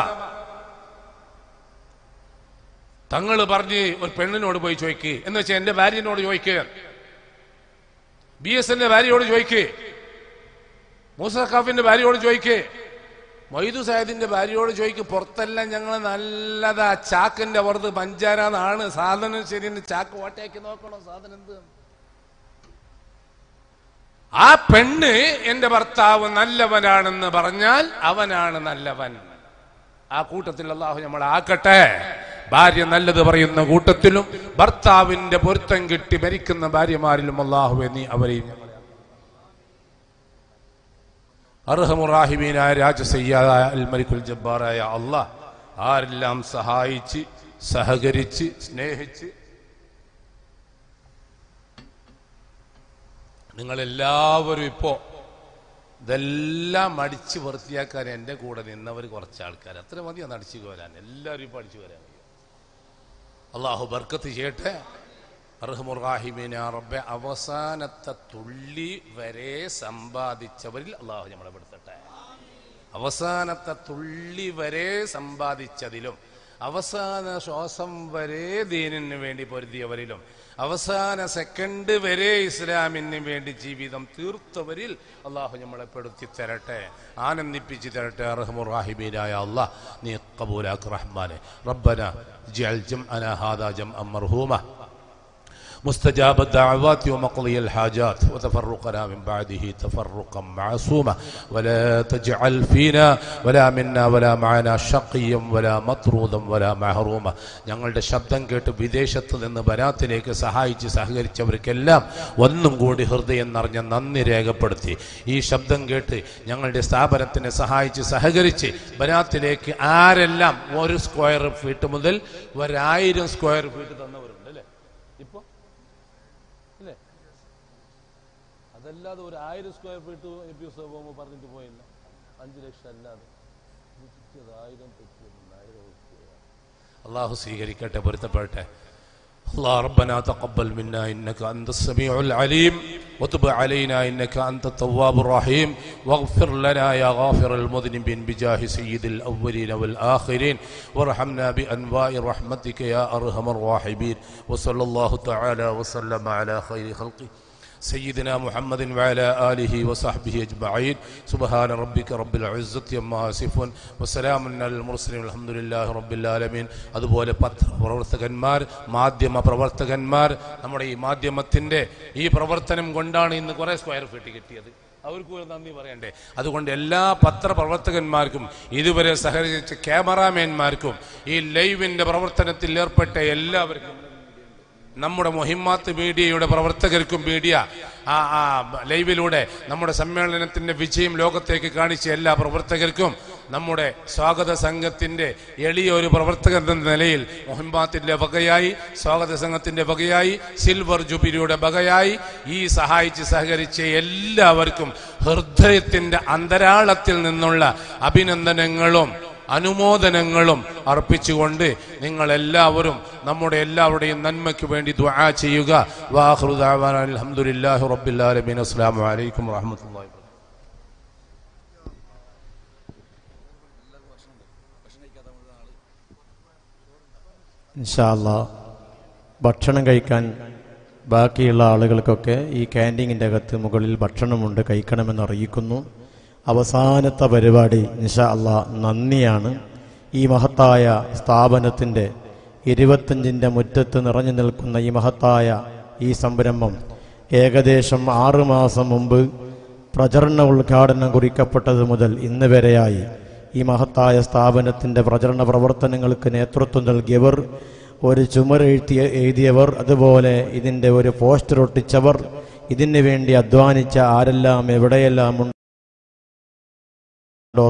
തങ്ങൾ പറഞ്ഞ് ഒരു പെണ്ണിനോട് പോയി ചോദിക്ക് എന്ന് വെച്ചാൽ എന്റെ ഭാര്യനോട് ചോദിക്കുക ബി എസ് എന്റെ ഭാര്യയോട് ചോദിക്ക് മൂസഖാഫിന്റെ ഭാര്യയോട് ചോദിക്ക് മൊയ്തു സാഹിദിന്റെ ഭാര്യയോട് ചോദിക്ക് പുറത്തെല്ലാം ഞങ്ങൾ നല്ലതാ ചാക്കിന്റെ പുറത്ത് പഞ്ചാരാന്നാണ് സാധനം ശരിയെന്ന് ചാക്ക് ഓട്ടയാക്കി നോക്കണം സാധനം എന്ത് ആ പെണ്ണ് എന്റെ ഭർത്താവ് നല്ലവനാണെന്ന് പറഞ്ഞാൽ അവനാണ് നല്ലവൻ ആ കൂട്ടത്തിൽ അള്ളാഹു നമ്മൾ ആക്കട്ടെ ഭാര്യ നല്ലത് പറയുന്ന കൂട്ടത്തിലും ഭർത്താവിന്റെ പൊരുത്തം കിട്ടി ഭരിക്കുന്ന ഭാര്യമാരിലും അള്ളാഹു നീ അവരെയും ഞങ്ങളെ അർഹമുറാഹിമീനായ രാജസയ്യാദായ അൽമലിക്കുൽ ജബ്ബാറായ അള്ളാഹ് ആരെല്ലാം സഹായിച്ച് സഹകരിച്ച് സ്നേഹിച്ച് നിങ്ങളെല്ലാവരും ഇപ്പോ ഇതെല്ലാം അടിച്ച് വൃത്തിയാക്കാൻ എൻ്റെ കൂടെ നിന്നവർ കുറച്ച് ആൾക്കാർ അത്ര മതി അന്ന് അടിച്ചു വരാൻ എല്ലാവരും ഇപ്പൊ അടിച്ചു വരാൻ അള്ളാഹു ബർക്കത്ത് ചെയ്യട്ടെ അർഹമുറാഹിമീന റബ്ബെ അവസാനത്തെ തുള്ളി വരെ സമ്പാദിച്ചവരിൽ അള്ളാഹു നമ്മളെ പെടുത്തട്ടെ അവസാനത്തെ തുള്ളി വരെ സമ്പാദിച്ചതിലും അവസാന ശ്വാസം വരെ ദീനിന് വേണ്ടി പൊരുതിയവരിലും അവസാന സെക്കൻഡ് വരെ ഇസ്ലാമിന് വേണ്ടി ജീവിതം തീർത്തവരിൽ അള്ളാഹു നമ്മളെ പെടുത്തി തരട്ടെ ആനന്ദിപ്പിച്ച് തരട്ടെ റഹ്മുറാഹിബീനായ അള്ളാഹ് നീ കബൂലാക്ക് റഹ്മാനെ റബ്ബന ജൽ ജം അന ഹാദാ ജം അമർഹൂമ مستجاب الدعوات ومقضي الحاجات وتفرقنا من بعده تفرقا معصوما ولا تجعل فينا ولا منا ولا معنا شقيا ولا مطرودا ولا محروما ഞങ്ങളുടെ ശബ്ദം കേട്ട് വിദേശത്ത് നിന്ന് ബനാത്തിലേക്ക് സഹായിച്ച് സഹകരിച്ചവർക്കെല്ലാം ഒന്നും കൂടി ഹൃദയം നിറഞ്ഞ നന്ദി രേഖപ്പെടുത്തി ഈ ശബ്ദം കേട്ട് ഞങ്ങളുടെ സ്ഥാപനത്തിനെ സഹായിച്ച് സഹകരിച്ച് ബനാത്തിലേക്ക് ആരെല്ലാം ഒരു സ്ക്വയർ ഫീറ്റ് മുതൽ ഒരായിരം സ്ക്വയർ ഫീറ്റ് തന്നവരുണ്ട് അല്ലേ ഇപ്പൊ അല്ലേ അതല്ലാതെ ഒരു ആയിരം square feet A P S പോകുമ്പോൾ പറഞ്ഞിട്ട് പോയില്ല അഞ്ച് ലക്ഷം അല്ലാതെ ഇത് കിട്ടിയത് ആയിരം തെറ്റിയത് ആയിരം അള്ളാഹു സ്വീകരിക്കട്ടെ പൊരുത്തപ്പെടട്ടെ الله ربنا تقبل منا انك انت السميع العليم وتب علينا انك انت التواب الرحيم واغفر لنا يا غافر المذنبين بجاه سيد الاولين والاخرين وارحمنا بانواع رحمتك يا ارحم الراحمين وصلى الله تعالى وسلم على خير خلقه سيدنا محمد وعلى آله وصحبه أجمعين سبحان ربك رب العزة عما يصفون وسلام على المرسلين والحمد لله رب العالمين അതുപോലെ പത്ര പ്രവർത്തകന്മാർ മാധ്യമ പ്രവർത്തകന്മാർ നമ്മുടെ ഈ മാധ്യമത്തിന്റെ ഈ പ്രവർത്തനം കൊണ്ടാണ് ഇന്ന് കുറെ സ്ക്വയർ ഫീറ്റ് കിട്ടിയത് അവർക്ക് ഒരു നന്ദി പറയണ്ടേ അതുകൊണ്ട് എല്ലാ പത്രപ്രവർത്തകന്മാർക്കും ഇതുവരെ സഹകരിച്ച ക്യാമറാമാൻമാർക്കും ഈ ലൈവിന്റെ പ്രവർത്തനത്തിൽ ഏർപ്പെട്ട എല്ലാവർക്കും നമ്മുടെ മൊഹിമാത്ത് മീഡിയയുടെ പ്രവർത്തകർക്കും മീഡിയ ആ ആ ലൈവിലൂടെ നമ്മുടെ സമ്മേളനത്തിന്റെ വിജയം ലോകത്തേക്ക് കാണിച്ച എല്ലാ പ്രവർത്തകർക്കും നമ്മുടെ സ്വാഗത സംഘത്തിന്റെ എളിയ ഒരു പ്രവർത്തകൻ എന്ന നിലയിൽ മൊഹിമാത്തിന്റെ വകയായി സ്വാഗത സംഘത്തിന്റെ വകയായി സിൽവർ ജൂബിലിയുടെ വകയായി ഈ സഹായിച്ച് സഹകരിച്ച എല്ലാവർക്കും ഹൃദയത്തിന്റെ അന്തരാളത്തിൽ നിന്നുള്ള അഭിനന്ദനങ്ങളും അനുമോദനങ്ങളും അർപ്പിച്ചുകൊണ്ട് നിങ്ങൾ എല്ലാവരും നമ്മുടെ എല്ലാവരുടെയും നന്മയ്ക്ക് വേണ്ടി ദുആ ചെയ്യുക വാഹൃ അലഹമുല്ലാഹി റബ്ബിൽ ആലമീൻ അസ്സലാമു അലൈക്കും വറഹ്മത്തുള്ളാഹി ഇൻഷാല്ല ഭക്ഷണം കഴിക്കാൻ ബാക്കിയുള്ള ആളുകൾക്കൊക്കെ ഈ ക്യാൻറ്റീനിൻ്റെ അകത്ത് മുകളിൽ ഭക്ഷണമുണ്ട് കഴിക്കണമെന്ന് അറിയിക്കുന്നു അവസാനത്തെ പരിപാടി നിഷ അള്ളാ നന്ദിയാണ് ഈ മഹത്തായ സ്ഥാപനത്തിൻ്റെ ഇരുപത്തഞ്ചിൻ്റെ മുറ്റത്ത് നിറഞ്ഞു നിൽക്കുന്ന ഈ മഹത്തായ ഈ സംരംഭം ഏകദേശം ആറ് മാസം മുമ്പ് പ്രചരണ ഉദ്ഘാടനം കുറിക്കപ്പെട്ടത് മുതൽ ഇന്ന് വരെയായി ഈ മഹത്തായ സ്ഥാപനത്തിൻ്റെ പ്രചരണ പ്രവർത്തനങ്ങൾക്ക് നേതൃത്വം നൽകിയവർ ഒരു ചുമരെഴുത്തിയ എഴുതിയവർ അതുപോലെ ഇതിൻ്റെ ഒരു പോസ്റ്റർ ഒട്ടിച്ചവർ ഇതിനു വേണ്ടി അധ്വാനിച്ച ആരെല്ലാം എവിടെയെല്ലാം ഉണ്ടോ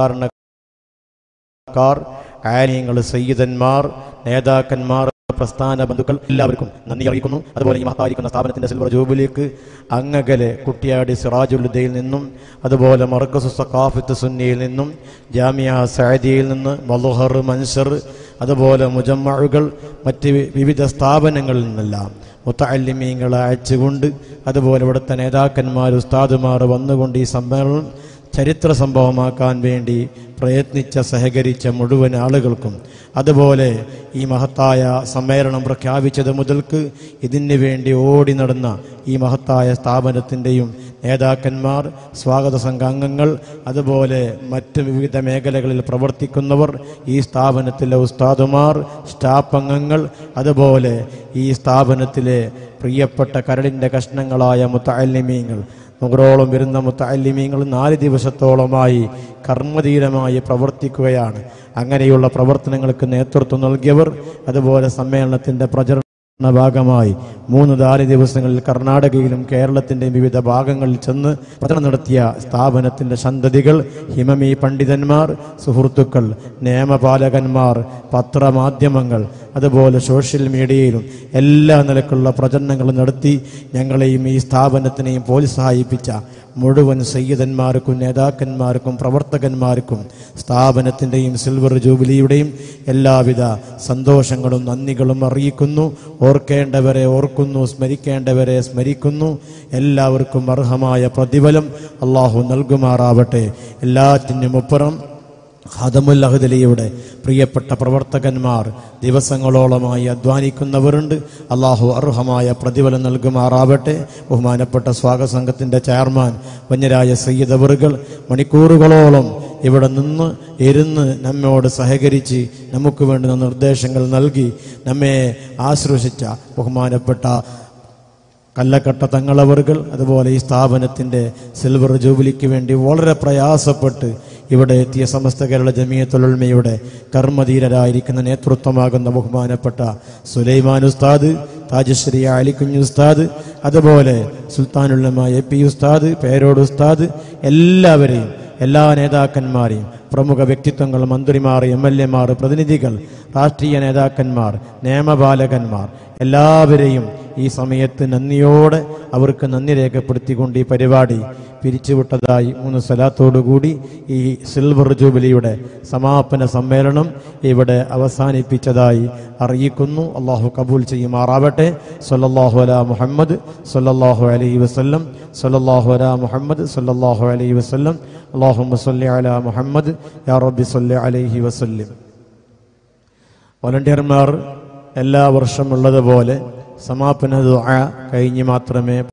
സാധാരണക്കാർ ആര്യങ്ങൾ സയ്യിദന്മാർ നേതാക്കന്മാർ പ്രസ്ഥാന ബന്ധുക്കൾ എല്ലാവർക്കും നന്ദി അറിയിക്കുന്നു അതുപോലെ ഈ മഹത്തായിരിക്കുന്ന സ്ഥാപനത്തിന്റെ സിൽവർ ജൂബിലേക്ക് അങ്ങകലെ കുട്ടിയാടി സിറാജുലുദ്ദയിൽ നിന്നും അതുപോലെ മർക്കസു സഖാഫത്ത് സുന്നിയിൽ നിന്നും ജാമിയ സഅദിയയിൽ നിന്ന് മലുഹർ മൻസർ അതുപോലെ മുജമ്മഴുകൾ മറ്റ് വിവിധ സ്ഥാപനങ്ങളിൽ നിന്നെല്ലാം മുത്തല്ലിമീങ്ങളെ അയച്ചുകൊണ്ട് അതുപോലെ ഇവിടുത്തെ നേതാക്കന്മാർ ഉസ്താദുമാർ വന്നുകൊണ്ട് ഈ സമ്മേളനം ചരിത്ര സംഭവമാക്കാൻ വേണ്ടി പ്രയത്നിച്ച സഹകരിച്ച മുഴുവൻ ആളുകൾക്കും അതുപോലെ ഈ മഹത്തായ സമ്മേളനം പ്രഖ്യാപിച്ചത് മുതൽക്ക് ഇതിന് വേണ്ടി ഓടി നടന്ന ഈ മഹത്തായ സ്ഥാപനത്തിൻ്റെയും നേതാക്കന്മാർ സ്വാഗത സംഘാംഗങ്ങൾ അതുപോലെ മറ്റ് വിവിധ മേഖലകളിൽ പ്രവർത്തിക്കുന്നവർ ഈ സ്ഥാപനത്തിലെ ഉസ്താദുമാർ സ്റ്റാഫ് അംഗങ്ങൾ അതുപോലെ ഈ സ്ഥാപനത്തിലെ പ്രിയപ്പെട്ട കരടിൻ്റെ കഷ്ണങ്ങളായ മുത്തല്ലിമീങ്ങൾ നൂറോളം വരുന്ന മുത്തല്ലിമീങ്ങൾ നാല് ദിവസത്തോളമായി കർമ്മധീരമായി പ്രവർത്തിക്കുകയാണ് അങ്ങനെയുള്ള പ്രവർത്തനങ്ങൾക്ക് നേതൃത്വം നൽകിയവർ അതുപോലെ സമ്മേളനത്തിന്റെ പ്രചരണ ഭാഗമായി മൂന്ന് നാല് ദിവസങ്ങളിൽ കർണാടകയിലും കേരളത്തിന്റെയും വിവിധ ഭാഗങ്ങളിൽ ചെന്ന് പ്രചരണം നടത്തിയ സ്ഥാപനത്തിന്റെ സന്തതികൾ ഹിമമി പണ്ഡിതന്മാർ സുഹൃത്തുക്കൾ നിയമപാലകന്മാർ പത്രമാധ്യമങ്ങൾ അതുപോലെ സോഷ്യൽ മീഡിയയിലും എല്ലാ നിലക്കുള്ള പ്രചരണങ്ങളും നടത്തി ഞങ്ങളെയും ഈ സ്ഥാപനത്തിനെയും പ്രോത്സാഹിപ്പിച്ച മുഴുവൻ സയ്യിദന്മാർക്കും നേതാക്കന്മാർക്കും പ്രവർത്തകന്മാർക്കും സ്ഥാപനത്തിൻ്റെയും സിൽവർ ജൂബിലിയുടെയും എല്ലാവിധ സന്തോഷങ്ങളും നന്ദികളും അറിയിക്കുന്നു ഓർക്കേണ്ടവരെ ഓർക്കുന്നു സ്മരിക്കേണ്ടവരെ സ്മരിക്കുന്നു എല്ലാവർക്കും അർഹമായ പ്രതിഫലം അള്ളാഹു നൽകുമാറാവട്ടെ എല്ലാറ്റിനും അപ്പുറം ഹദമുൽ അഹദലിയുടെ പ്രിയപ്പെട്ട പ്രവർത്തകന്മാർ ദിവസങ്ങളോളമായി അധ്വാനിക്കുന്നവരുണ്ട് അള്ളാഹു അർഹമായ പ്രതിഫലം നൽകുമാറാവട്ടെ ബഹുമാനപ്പെട്ട സ്വാഗത സംഘത്തിന്റെ ചെയർമാൻ വന്യരായ സയ്യിദ് അവറുകൾ മണിക്കൂറുകളോളം ഇവിടെ നിന്ന് ഇരുന്ന് നമ്മോട് സഹകരിച്ച് നമുക്ക് വേണ്ടുന്ന നിർദ്ദേശങ്ങൾ നൽകി നമ്മെ ആശ്രയിച്ച ബഹുമാനപ്പെട്ട കല്ലക്കട്ട തങ്ങളവറുകൾ അതുപോലെ ഈ സ്ഥാപനത്തിന്റെ സിൽവർ ജൂബിലിക്ക് വേണ്ടി വളരെ പ്രയാസപ്പെട്ട് ഇവിടെ എത്തിയ സമസ്ത കേരള ജമിയത്തുലമയുടെ കർമ്മധീരരായിരിക്കുന്ന നേതൃത്വമാകുന്ന ബഹുമാനപ്പെട്ട സുലൈമാൻ ഉസ്താദ് താജശ്രീ അലിക്കുഞ്ഞ് ഉസ്താദ് അതുപോലെ സുൽത്താനുള്ളമ എ പി ഉസ്താദ് പേരോട് ഉസ്താദ് എല്ലാവരെയും എല്ലാ നേതാക്കന്മാരെയും പ്രമുഖ വ്യക്തിത്വങ്ങൾ മന്ത്രിമാർ എം എൽ എമാർ പ്രതിനിധികൾ രാഷ്ട്രീയ നേതാക്കന്മാർ നിയമപാലകന്മാർ എല്ലാവരെയും ഈ സമയത്ത് നന്ദിയോടെ അവർക്ക് നന്ദി രേഖപ്പെടുത്തിക്കൊണ്ട് ഈ പരിപാടി പിരിച്ചുവിട്ടതായി മൂന്ന് സ്ഥലത്തോടുകൂടി ഈ സിൽവർ ജൂബിലിയുടെ സമാപന സമ്മേളനം ഇവിടെ അവസാനിപ്പിച്ചതായി അറിയിക്കുന്നു അള്ളാഹു കബൂൽ ചെയ്യുമാറാവട്ടെ സല്ലല്ലാഹു അലാ മുഹമ്മദ് സല്ലല്ലാഹു അലൈഹി വസല്ലം സല്ലല്ലാഹു അലാ മുഹമ്മദ് സല്ലല്ലാഹു അലൈഹി വസല്ലം അള്ളാഹുമ്മ സല്ലി അലാ മുഹമ്മദ് യാ റബ്ബി സല്ലി അലൈഹി വസല്ലം വോളണ്ടിയർമാർ എല്ലാ വർഷം ഉള്ളതുപോലെ സമാപന ദുആ കഴിഞ്ഞ് മാത്രമേ